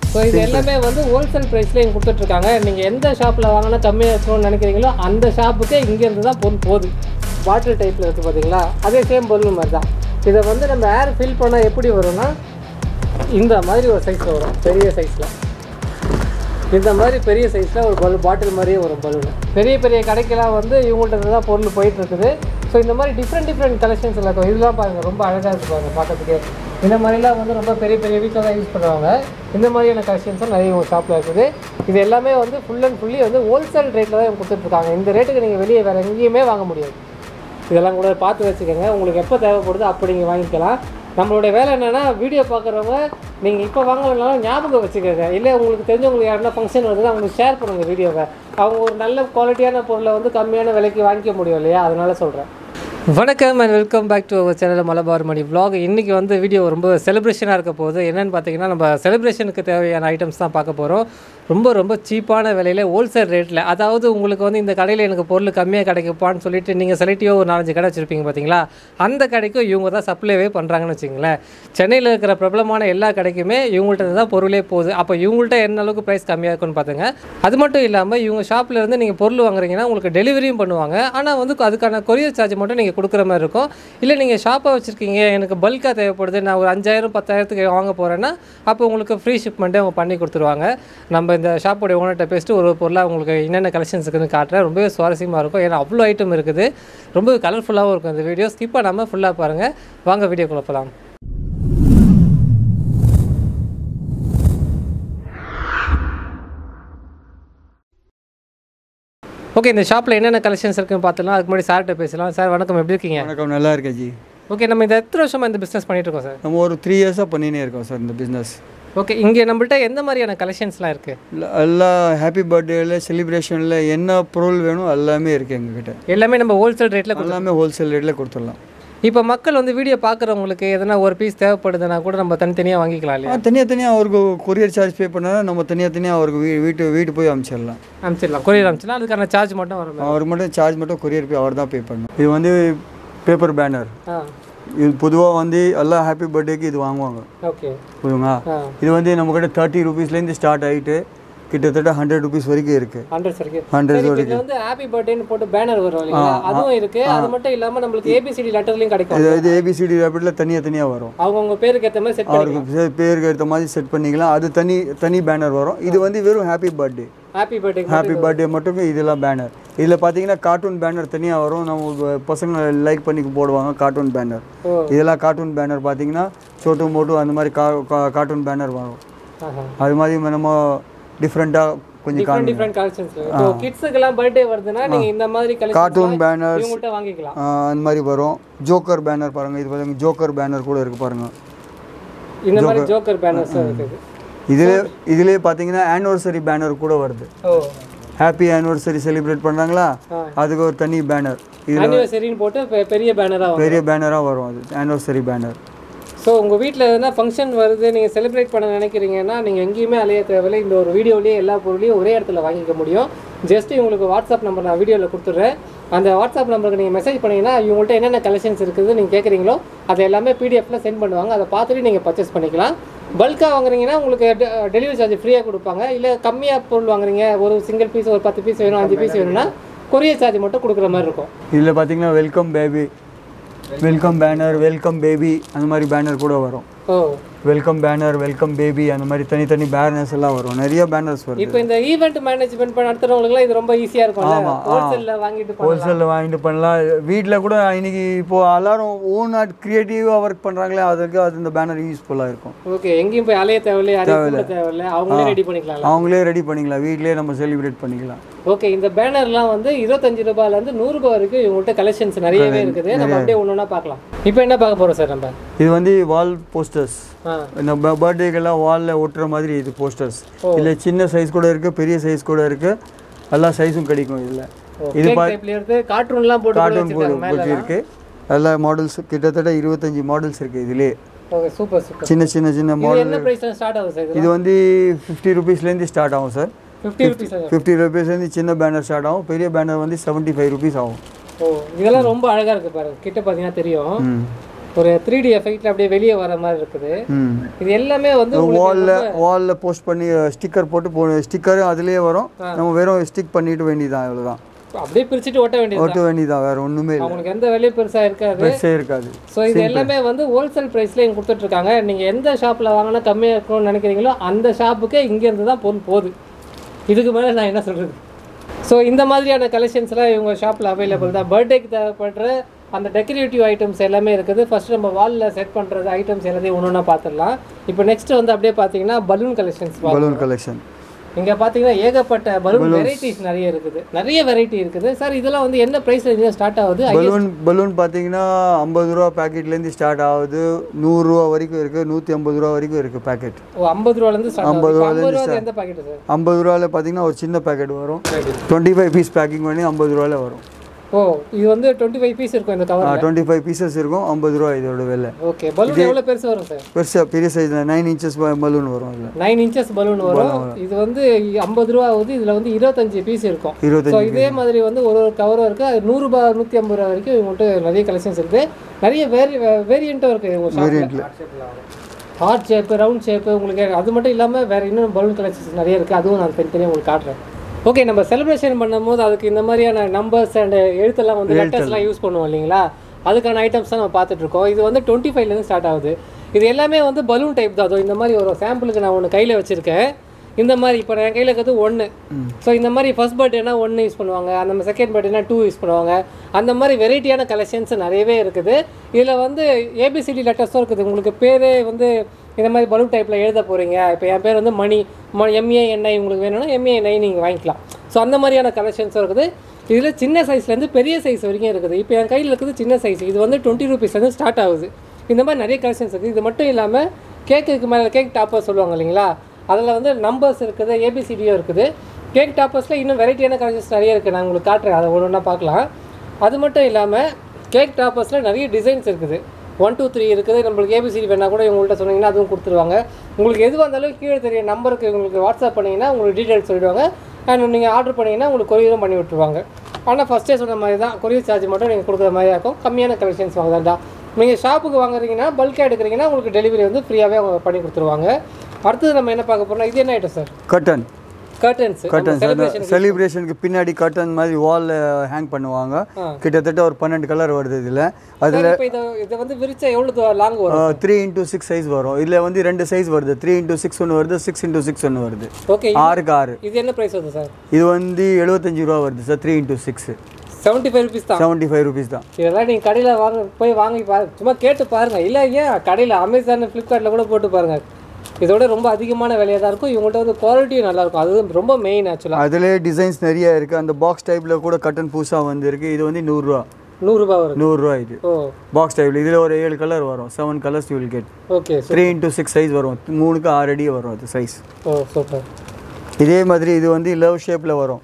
So இது எல்லாமே வந்து ஹோல்சேல் ப்ரைஸ்ல இங்கே கொடுத்துட்ருக்காங்க நீங்கள் எந்த ஷாப்பில் வாங்கினா கம்மியாக இருக்கணும்னு நினைக்கிறீங்களோ அந்த ஷாப்புக்கு இங்கேருந்து தான் பொருள் போகுது பாட்டில் டைப்பில் இருக்குது பார்த்தீங்களா அதே சேம் பொருள் மாதிரி தான் இதை வந்து நம்ம ஏர் ஃபில் பண்ணால் எப்படி வரும்னா இந்த மாதிரி ஒரு சைஸில் வரும் பெரிய சைஸில் இந்த மாதிரி பெரிய சைஸில் ஒரு பலூன் பாட்டில் மாதிரியே வரும் பலூன் பெரிய பெரிய கடைக்கெல்லாம் வந்து இவங்கள்ட்ட இருந்து தான் பொருள் போயிட்டு இருக்குது ஸோ இந்த மாதிரி டிஃப்ரெண்ட் டிஃப்ரெண்ட் கலெக்ஷன்ஸ் இருக்கும் இதெல்லாம் பாருங்கள் ரொம்ப அழகாக இருக்கு பாருங்க பார்க்கறதுக்கே இந்த மாதிரிலாம் வந்து ரொம்ப பெரிய பெரிய வீட்டில் தான் யூஸ் பண்ணுவாங்க இந்த மாதிரியான கலெக்ஷன்ஸும் நிறைய ஒரு ஷாப்பில் இருக்குது இது எல்லாமே வந்து ஃபுல் அண்ட் ஃபுல்லி வந்து ஹோல்சேல் ரேட்டில் தான் இவங்க கொடுத்துட்ருக்காங்க இந்த ரேட்டுக்கு நீங்கள் வெளியே வேறு எங்கேயுமே வாங்க முடியாது இதெல்லாம் கூட பார்த்து வச்சுக்கோங்க உங்களுக்கு எப்போ தேவைப்படுதோ அப்போ நீங்கள் வாங்கிக்கலாம் நம்மளுடைய வேலை என்னென்னா வீடியோ பார்க்குறவங்க நீங்கள் இப்போ வாங்கலைனாலும் ஞாபகம் வச்சுக்கோங்க இல்லை உங்களுக்கு தெரிஞ்சவங்களுக்கு யாருன்னா ஃபங்க்ஷன் வருதுன்னா அவங்களுக்கு ஷேர் பண்ணுங்கள் வீடியோவை அவங்க ஒரு நல்ல குவாலிட்டியான பொருளை வந்து கம்மியான விலைக்கு வாங்கிக்க முடியும் இல்லையா அதனால சொல்கிறேன் வணக்கம் and welcome back to our channel Malabar Mani vlog இன்றைக்கி வந்து வீடியோ ரொம்ப செலிப்ரேஷனாக இருக்க போகுது என்னென்னு பார்த்தீங்கன்னா நம்ம செலிப்ரேஷனுக்கு தேவையான ஐட்டம்ஸ் தான் பார்க்க போகிறோம் ரொம்ப ரொம்ப சீப்பான விலையில் ஹோல்சேல் ரேட்டில் அதாவது உங்களுக்கு வந்து இந்த கடையில் எனக்கு பொருள் கம்மியாக கிடைக்குப்பான்னு சொல்லிட்டு நீங்கள் செலக்டிவாக ஒரு நாலஞ்சு கடை வச்சுருப்பீங்க பார்த்தீங்களா அந்த கடைக்கும் இவங்க தான் சப்ளைவே பண்ணுறாங்கன்னு வச்சுங்களேன் சென்னையில் இருக்கிற பிரபலமான எல்லா கடைக்குமே இவங்கள்ட்ட இருந்து தான் பொருளே போகுது அப்போ இவங்கள்ட்ட என்ன அளவுக்கு ப்ரைஸ் கம்மியாக இருக்குன்னு பார்த்துங்க அது மட்டும் இல்லாமல் இவங்க ஷாப்பில் இருந்து நீங்கள் பொருள் வாங்குறீங்கன்னா உங்களுக்கு டெலிவரியும் பண்ணுவாங்க ஆனால் வந்து அதுக்கான கொரியர் சார்ஜ் மட்டும் நீங்கள் கொடுக்குற மாதிரி இருக்கும் இல்லை நீங்கள் ஷாப்பாக வச்சுருக்கீங்க எனக்கு பல்காக தேவைப்படுது நான் ஒரு அஞ்சாயிரம் பத்தாயிரத்துக்கு வாங்க போகிறேன்னா அப்போ உங்களுக்கு ஃப்ரீ ஷிப்மெண்ட்டே அவங்க பண்ணி கொடுத்துருவாங்க நம்ம இந்த ஷாப்போடைய ஓனர்கிட்ட பேசிட்டு ஒரு பொருளாக உங்களுக்கு என்னென்ன கலெக்ஷன்ஸ் இருக்குதுன்னு காட்டுறேன் ரொம்பவே சுவாரஸ்யமாக இருக்கும் ஏன்னா அவ்வளோ ஐட்டம் இருக்குது ரொம்ப கலர்ஃபுல்லாகவும் இருக்கும் இந்த வீடியோ ஸ்கிப் பண்ணாமல் ஃபுல்லாக பாருங்கள் வாங்க வீடியோக்குள்ள போகலாம் ஓகே இந்த ஷாப்பில் என்னென்ன கலெக்ஷன்ஸ் இருக்குன்னு பார்த்துலாம் அதுக்கு முன்னாடி சார்கிட்ட பேசலாம் சார் வணக்கம் எப்படி இருக்கீங்க வணக்கம் நல்லா இருக்கேன் ஜி ஓகே நம்ம இந்த எத்தனை வருஷமாக இந்த பிஸ்னஸ் பண்ணிட்டு இருக்கோம் சார் நம்ம ஒரு த்ரீ இயர்ஸாக பண்ணினே இருக்கோம் சார் இந்த பிஸ்னஸ் ஓகே இங்கே நம்மள்ட்ட எந்த மாதிரியான கலெக்ஷன்ஸ்லாம் இருக்குது எல்லா ஹாப்பி பர்த்டேயில் செலிப்ரேஷனில் என்ன பொருள் வேணும் எல்லாமே இருக்குது எங்ககிட்ட எல்லாமே நம்ம ஹோல்சேல் ரேட்டில் எல்லாமே ஹோல்சேல் ரேட்டில் கொடுத்துடலாம் இப்போ மக்கள் வந்து வீடியோ பார்க்குறவங்களுக்கு எதனா ஒரு பீஸ் தேவைப்படுதுன்னா கூட நம்ம தனித்தனியாக வாங்கிக்கலாம் இல்லையா தனியாக தனியாக அவருக்கு கொரியர் சார்ஜ் பே பண்ணால் நம்ம தனியாக தனியாக அவருக்கு வீ வீட்டு வீட்டு போய் அனுப்பிச்சிடலாம் அனுப்பிச்சிடலாம் கொரியர் அனுப்பிச்சிடலாம் அதுக்கான சார்ஜ் மட்டும் வரும் அவருக்கு மட்டும் சார்ஜ் மட்டும் கொரியர் போய் அவர் தான் பே பண்ணணும் இது வந்து பேப்பர் பேனர் ஆ இது பொதுவாக வந்து எல்லா ஹாப்பி பர்த்டேக்கு இது வாங்குவாங்க ஓகே புரியுங்களா ஆ இது வந்து நம்மக்கிட்ட தேர்ட்டி ருபீஸ்லேருந்து ஸ்டார்ட் ஆகிட்டு கிட்டத்தட்ட ஹண்ட்ரட் ருபீஸ் வரைக்கும் இருக்குது ஹண்ட்ரட்ஸ் இருக்கு ஹண்ட்ரட் சரி, இதுல வந்து ஹாப்பி பர்த்டேன்னு போட்டு பேனர் வரும் இல்லைங்களா அதுவும் இருக்கு அது மட்டும் இல்லாம நம்மளுக்கு ஏபிசிடி லெட்டர்லயும் கிடைக்கும் இது இது ஏபிசிடி ரேபிட்டில் தனியாக தனியாக வரும் அவங்கவுங்க பேருக்கு ஏற்ற மாதிரி செட் பண்ணி அவருக்கு பே- பேருக்கு ஏற்ற மாதிரி செட் பண்ணிக்கலாம் அது தனி தனி பேனர் வரும் இது வந்து வெறும் happy birthday happy birthday happy birthday மட்டும் இதெல்லாம் பேனர் இதில் பார்த்தீங்கன்னா கார்ட்டூன் பேனர் தனியாக வரும் நம்ம பசங்க லைக் பண்ணி போடுவாங்க கார்ட்டூன் பேனர் ஓ இதெல்லாம் கார்ட்டூன் பேனர் பார்த்தீங்கன்னா சோட்டு மோட்டு அந்த மாதிரி கா கார்ட்டூன் பேனர் வரும் ஆஹா அது மாதிரி நம்ம டிஃப்ரெண்ட்டாக கொஞ்சம் கா டிஃப்ரெண்ட் டிஃப்ரெண்ட் கலெக்ஷன்ஸ் இப்போ கிட்ஸுக்கெல்லாம் பர்த்டே வருதுன்னா நீங்க இந்த மாதிரி கலெக்ஷன் கார்ட்டூன் பேனர்ஸ் இவங்கள்ட்ட வாங்கிக்கலாம் அந்த மாதிரி வரும் ஜோக்கர் பேனர் பாருங்கள் இது பாருங்க ஜோக்கர் பேனர் கூட இருக்குது பாருங்கள் இந்த மாதிரி ஜோக்கர் பேனர்ஸ் இருக்குது இதில் இதிலே பார்த்தீங்கன்னா ஆனிவர்சரி பேனர் கூட வருது ஓ ஹாப்பி ஆனிவர்சரி செலிப்ரேட் பண்ணுறாங்களா ஆ. அதுக்கு ஒரு தனி பேனர் இது ஆனிவர்சரின்னு போட்டு பெ- பெரிய பேனரா வரும் பெரிய பேனராக வரும் அது ஆனிவர்சரி பேனர் ஸோ உங்கள் வீட்டில் எதனா ஃபங்க்ஷன் வருது நீங்கள் செலிப்ரேட் பண்ண நினைக்கிறீங்கன்னா நீங்கள் எங்கேயுமே அலைய தேவையில்லை இந்த ஒரு வீடியோலேயே எல்லா பொருளையும் ஒரே இடத்துல வாங்கிக்க முடியும் ஜஸ்ட் உங்களுக்கு வாட்ஸ்அப் நம்பர் நான் வீடியோவில் கொடுத்துட்றேன் அந்த வாட்ஸ்அப் நம்பருக்கு நீங்கள் மெசேஜ் பண்ணீங்கன்னா இவங்கள்ட்ட என்னென்ன கலெக்ஷன்ஸ் இருக்குது நீங்கள் கேட்குறீங்களோ அதை எல்லாமே பிடிஎஃப்ல சென்ட் பண்ணுவாங்க அதை பார்த்துட்டு நீங்கள் பர்ச்சேஸ் பண்ணிக்கலாம் பல்காக வாங்குறீங்கன்னா உங்களுக்கு டெலிவரி சார்ஜ் ஃப்ரீயாக கொடுப்பாங்க இல்லை கம்மியாக பொருள் வாங்குறீங்க ஒரு சிங்கிள் பீஸ் ஒரு பத்து பீஸ் வேணும் அஞ்சு பீஸ் வேணும்னா கொரியர் சார்ஜ் மட்டும் கொடுக்குற மாதிரி இருக்கும் இதில் பார்த்தீங்கன்னா welcome baby welcome banner welcome baby அந்த மாதிரி பேனர் கூட வரும் ஓ வெல்கம் பேனர் வெல்கம் பேபி அந்த மாதிரி தனித்தனி பேனர்ஸ் எல்லாம் வரும் நிறைய பேனர்ஸ் வரும் இப்போ இந்த ஈவெண்ட் மேனேஜ்மெண்ட் பண்ண நடத்துறவங்களுக்குலாம் இது ரொம்ப ஈஸியாக இருக்கும்ல ஹோல்சேலில் வாங்கிட்டு பண்ணலாம் ஹோல்சேலில் வாங்கிட்டு பண்ணலாம் வீட்டில் கூட இன்னைக்கு இப்போ எல்லாரும் ஓன் ஆர்ட் க்ரியேட்டிவாக ஒர்க் பண்ணுறாங்களே அதுக்கு அது இந்த பேனர் யூஸ்ஃபுல்லாக இருக்கும் ஓகே எங்கேயும் போய் அலைய தேவையில்லை யாரையும் கூப்பிட தேவையில்லை அவங்களே ரெடி பண்ணிக்கலாம் அவங்களே ரெடி பண்ணிக்கலாம் வீட்டிலே நம்ம செலிப்ரேட் பண்ணிக்கலாம் ஓகே இந்த பேனர்லாம் வந்து இருபத்தஞ்சு ரூபாயில இருந்து நூறு ரூபாய் வரைக்கும் இவங்கள்ட்ட கலெக்ஷன்ஸ் நிறையவே இருக்குது நம்ம அப்படியே ஒன்று ஒன்றா பார்க்கலாம் இப்போ என்ன பார்க்க போறோம் சார் நம்ம இது வந்து வால் போஸ்டர்ஸ் ஆ இந்த பர்த்டேக்கெல்லாம் வாலில் ஒட்டுற மாதிரி இது போஸ்டர்ஸ் இல்லை சின்ன சைஸ் கூட இருக்குது பெரிய சைஸ் கூட இருக்குது எல்லா சைஸும் கிடைக்கும் இதில் இது கேக் டைப்ல இருந்து கார்ட்டூன்லாம் போட்டு கூட கார்ட்டூன் போட்டு வச்சிருக்காங்க மேல போட்டு இருக்குது எல்லா மாடல்ஸ் கிட்டத்தட்ட இருபத்தஞ்சி மாடல்ஸ் இருக்குது இதிலே ஓகே சூப்பர் சூப்பர் சின்ன சின்ன சின்ன இது மாடல் என்ன பிரைஸ்ல ஸ்டார்ட் ஆகுது சார் இது இது வந்து ஃபிஃப்டி ருபீஸ்லேருந்து ஸ்டார்ட் ஆகும் சார் ஃபிஃப்டி ருபீஸ் ஃபிஃப்டி ருபீஸ்லேருந்து சின்ன பேனர் ஸ்டார்ட் ஆகும் பெரிய பேனர் வந்து செவன்ட்டி ஃபைவ் ருபீஸ் ஆகும் ஓ இதெல்லாம் ரொம்ப அழகா இருக்கு பாருங்க கிட்ட பார்த்தீங்கன்னா தெரியும் ம் ஒரு த்ரீ டி எஃபெக்ட்ல அப்படியே வெளியே வர மாதிரி இருக்குது ம் இது எல்லாமே வந்து உங்களுக்கு வாலில் வாலில் போஸ்ட் பண்ணி ஸ்டிக்கர் போட்டு போ ஸ்டிக்கரும் அதுலேயே வரும் நம்ம வெறும் ஸ்டிக் பண்ணிட்டு வேண்டியதான் இவ்வளோதான் அப்படியே பிரிச்சுட்டு ஒட்ட வேண்டியது ஓட்ட வேண்டியதான் வேறு ஒன்றுமே இல்லை அவங்களுக்கு எந்த வேலையும் பெருசா இருக்காது பெருசே இருக்காது ஸோ இது எல்லாமே வந்து ஹோல்சேல் ப்ரைஸ்ல இங்கே கொடுத்துட்ருக்காங்க நீங்கள் எந்த ஷாப்பில் வாங்கினா கம்மியாக இருக்கணும்னு நினைக்கிறீங்களோ அந்த ஷாப்புக்கே இங்கேருந்து தான் பொருள் போகுது இதுக்கு மேலே நான் என்ன சொல்கிறது ஸோ இந்த மாதிரியான கலெக்ஷன்ஸ்லாம் இவங்க ஷாப்பில் அவைலபிள் தான் பர்த்டேக்கு தேவைப்படுற அந்த டெக்கரேட்டிவ் ஐட்டம்ஸ் எல்லாமே இருக்குது ஃபர்ஸ்ட் நம்ம வாலில் செட் பண்ணுறது ஐட்டம்ஸ் எல்லாத்தையும் ஒன்று ஒன்றா பார்த்துடலாம் இப்போ நெக்ஸ்ட் வந்து அப்படியே பார்த்தீங்கன்னா பலூன் கலெக்ஷன்ஸ் பலூன் கலெக்ஷன் இங்கே பார்த்தீங்கன்னா ஏகப்பட்ட பலூன் வெரைட்டிஸ் நிறைய இருக்குது நிறைய வெரைட்டி இருக்குது சார் இதெல்லாம் வந்து என்ன ப்ரைஸில் இருந்து ஸ்டார்ட் ஆகுது பலூன் பலூன் பார்த்தீங்கன்னா ஐம்பது ரூபா பாக்கெட்லேருந்து ஸ்டார்ட் ஆகுது நூறுரூவா வரைக்கும் இருக்குது நூற்றி ஐம்பது ரூபா வரைக்கும் இருக்குது பேக்கெட் ஓ ஐம்பது ரூபாலேருந்து ஸ்டார்ட் ஆகுது ஐம்பது இப்ப ஐம்பது ரூபா எந்த பாக்கெட்டு சார் ஐம்பது ரூபாவில் பார்த்தீங்கன்னா ஒரு சின்ன பேக்கெட் வரும் டுவெண்ட்டி ஃபைவ் பீஸ் பேக்கிங் பண்ணி ஐம்பது ரூபாயில் வரும் ஓ இது வந்து டுவெண்ட்டி ஃபைவ் பீஸ் இருக்கும் இந்த கவர் டுவெண்ட்டி ஃபைவ் பீசஸ் இருக்கும் ஐம்பது ரூபா இதோட விலை ஓகே பலூன் எவ்வளோ பெருசு வரும் சார் பெருசாக பெரிய சைஸ் நைன் இன்ச்சஸ் பலூன் வரும் அதில் நைன் இன்ச்சஸ் பலூன் வரும் இது வந்து ஐம்பது ரூபா ஆகுது இதில் வந்து இருபத்தஞ்சு பீஸ் இருக்கும் ஸோ இருபத்தஞ்சி இதே மாதிரி வந்து ஒரு ஒரு கவரும் இருக்குது அது நூறுரூபா நூற்றி ஐம்பது ரூபா வரைக்கும் இவங்கள்ட்ட நிறைய கலெக்ஷன்ஸ் இருக்குது நிறைய வேரி வேரியண்ட்டும் இருக்குது இவங்க ஷாப்பில் ஹார்ட் ஷேப்பு ரவுண்ட் ஷேப்பு உங்களுக்கு அது மட்டும் இல்லாமல் வேறு இன்னும் பலூன் கலெக்ஷன்ஸ் நிறைய இருக்குது அதுவும் நான் தனித்தனியாக உங்களுக்கு காட்டுறேன் ஓகே நம்ம செலிப்ரேஷன் பண்ணும்போது அதுக்கு இந்த மாதிரியான நம்பர்ஸ் அண்ட் எழுத்தெல்லாம் வந்து லெட்டர்ஸ்லாம் யூஸ் பண்ணுவோம் இல்லைங்களா அதுக்கான ஐட்டம்ஸ் தான் நம்ம பார்த்துட்டு இருக்கோம் இது வந்து டுவெண்ட்டி ஃபைவ்லேருந்து ஸ்டார்ட் ஆகுது இது எல்லாமே வந்து பலூன் டைப் தான் அதோ இந்த மாதிரி ஒரு சாம்பிளுக்கு நான் ஒன்று கையில் வச்சுருக்கேன் இந்த மாதிரி இப்போ என் கையில் இருக்கிறது ஒன்று ஸோ இந்த மாதிரி ஃபர்ஸ்ட் பர்த்டேனா ஒன்று யூஸ் பண்ணுவாங்க அந்த செகண்ட் பர்த்டேனா டூ யூஸ் பண்ணுவாங்க அந்த மாதிரி வெரைட்டியான கலெக்ஷன்ஸ் நிறையவே இருக்குது இதில் வந்து ஏபிசிடி லெட்டர்ஸும் இருக்குது உங்களுக்கு பேரே வந்து இந்த மாதிரி பலூன் டைப்பில் எழுத போகிறீங்க இப்போ என் பேர் வந்து மணி ம எம்ஏஎன்ஐ உங்களுக்கு வேணும்னா எம்ஏஎன்ஐ நீங்கள் வாங்கிக்கலாம் ஸோ அந்த மாதிரியான கலெக்ஷன்ஸும் இருக்குது இதில் சின்ன சைஸ்லேருந்து பெரிய சைஸ் வரைக்கும் இருக்குது இப்போ என் கையில் இருக்குது சின்ன சைஸ் இது வந்து டுவெண்ட்டி ருபீஸ்லேருந்து ஸ்டார்ட் ஆகுது இந்த மாதிரி நிறைய கலெக்ஷன்ஸ் இருக்குது இது மட்டும் இல்லாமல் கேக்குக்கு மேலே கேக் டாப்பர் சொல்லுவாங்க இல்லைங்களா அதில் வந்து நம்பர்ஸ் இருக்குது ஏபிசிடியும் இருக்குது கேக் டாப்பர்ஸில் இன்னும் வெரைட்டியான கலெக்ஷன்ஸ் நிறைய இருக்குது நான் உங்களுக்கு காட்டுறேன் அதை ஒன்று ஒன்றா பார்க்கலாம் அது மட்டும் இல்லாமல் கேக் டாப்பர்ஸில் நிறைய டிசைன்ஸ் இருக்குது ஒன் டூ த்ரீ இருக்குது நம்மளுக்கு ஏபிசிடி வேணால் கூட இவங்கள்ட்ட சொன்னீங்கன்னா அதுவும் கொடுத்துருவாங்க உங்களுக்கு எது வந்தாலும் கீழே தெரிய நம்பருக்கு உங்களுக்கு வாட்ஸ்அப் பண்ணிங்கன்னா உங்களுக்கு டீட்டெயில்ஸ் சொல்லிடுவாங்க அண்ட் நீங்கள் ஆர்டர் பண்ணிங்கன்னா உங்களுக்கு கொரியரும் பண்ணி விட்டுருவாங்க ஆனால் ஃபஸ்ட்டே சொன்ன மாதிரி தான் கொரியர் சார்ஜ் மட்டும் நீங்கள் கொடுக்குற மாதிரி இருக்கும் கம்மியான கலெக்ஷன்ஸ் வாங்கதாண்டா நீங்கள் ஷாப்புக்கு வாங்குறீங்கன்னா பல்காக எடுக்கிறீங்கன்னா உங்களுக்கு டெலிவரி வந்து ஃப்ரீயாகவே அவங்க பண்ணி கொடுத்துருவாங்க அடுத்தது நம்ம என்ன பார்க்க போகிறோம் இது என்ன item sir curtain curtains curtains அந்த செலிப்ரேஷனுக்கு பின்னாடி கட்டன் மாதிரி வாலில் ஹேங் பண்ணுவாங்க கிட்டத்தட்ட ஒரு பன்னெண்டு கலர் வருது இதில் அதில் இப்போ இதை இதை வந்து விரிச்சா எவ்வளோ லாங் வரும் த்ரீ இன்டூ சிக்ஸ் சைஸ் வரும் இதில் வந்து ரெண்டு சைஸ் வருது த்ரீ இன்டூ சிக்ஸ் ஒன்று வருது சிக்ஸ் இன்டூ சிக்ஸ் ஒன்று வருது ஓகே ஆறுக்கு ஆறு இது என்ன ப்ரைஸ் வருது சார் இது வந்து எழுபத்தஞ்சு ரூபா வருது sir three into six seventy five rupees தான் செவன்ட்டி ஃபைவ் ருபீஸ் தான் இதெல்லாம் நீங்கள் கடையில் வாங்க போய் வாங்கி பாரு சும்மா கேட்டு பாருங்கள் இல்லை ஏன் கடையில் அமேசான் ஃப்ளிப்கார்ட்டில் கூட போட்டு பாருங்கள் இதோட ரொம்ப அதிகமான விலையாக தான் இருக்கும் இவங்கள்ட்ட வந்து குவாலிட்டியும் நல்லாயிருக்கும் அது ரொம்ப மெயின் ஆக்சுவலாக அதிலே டிசைன்ஸ் நிறைய இருக்குது அந்த பாக்ஸ் டைப்பில் கூட கட்டன் புதுசாக வந்துருக்கு இது வந்து நூறுரூவா நூறுரூபா வருது நூறுரூவா இது ஓ பாக்ஸ் டைப்பில் இதில் ஒரு ஏழு கலர் வரும் seven colours you will get okay three into six size வரும் மூணுக்கு ஆறு அடி வரும் அது சைஸ் ஓ சூப்பர் இதே மாதிரி இது வந்து லவ் ஷேப்பில் வரும்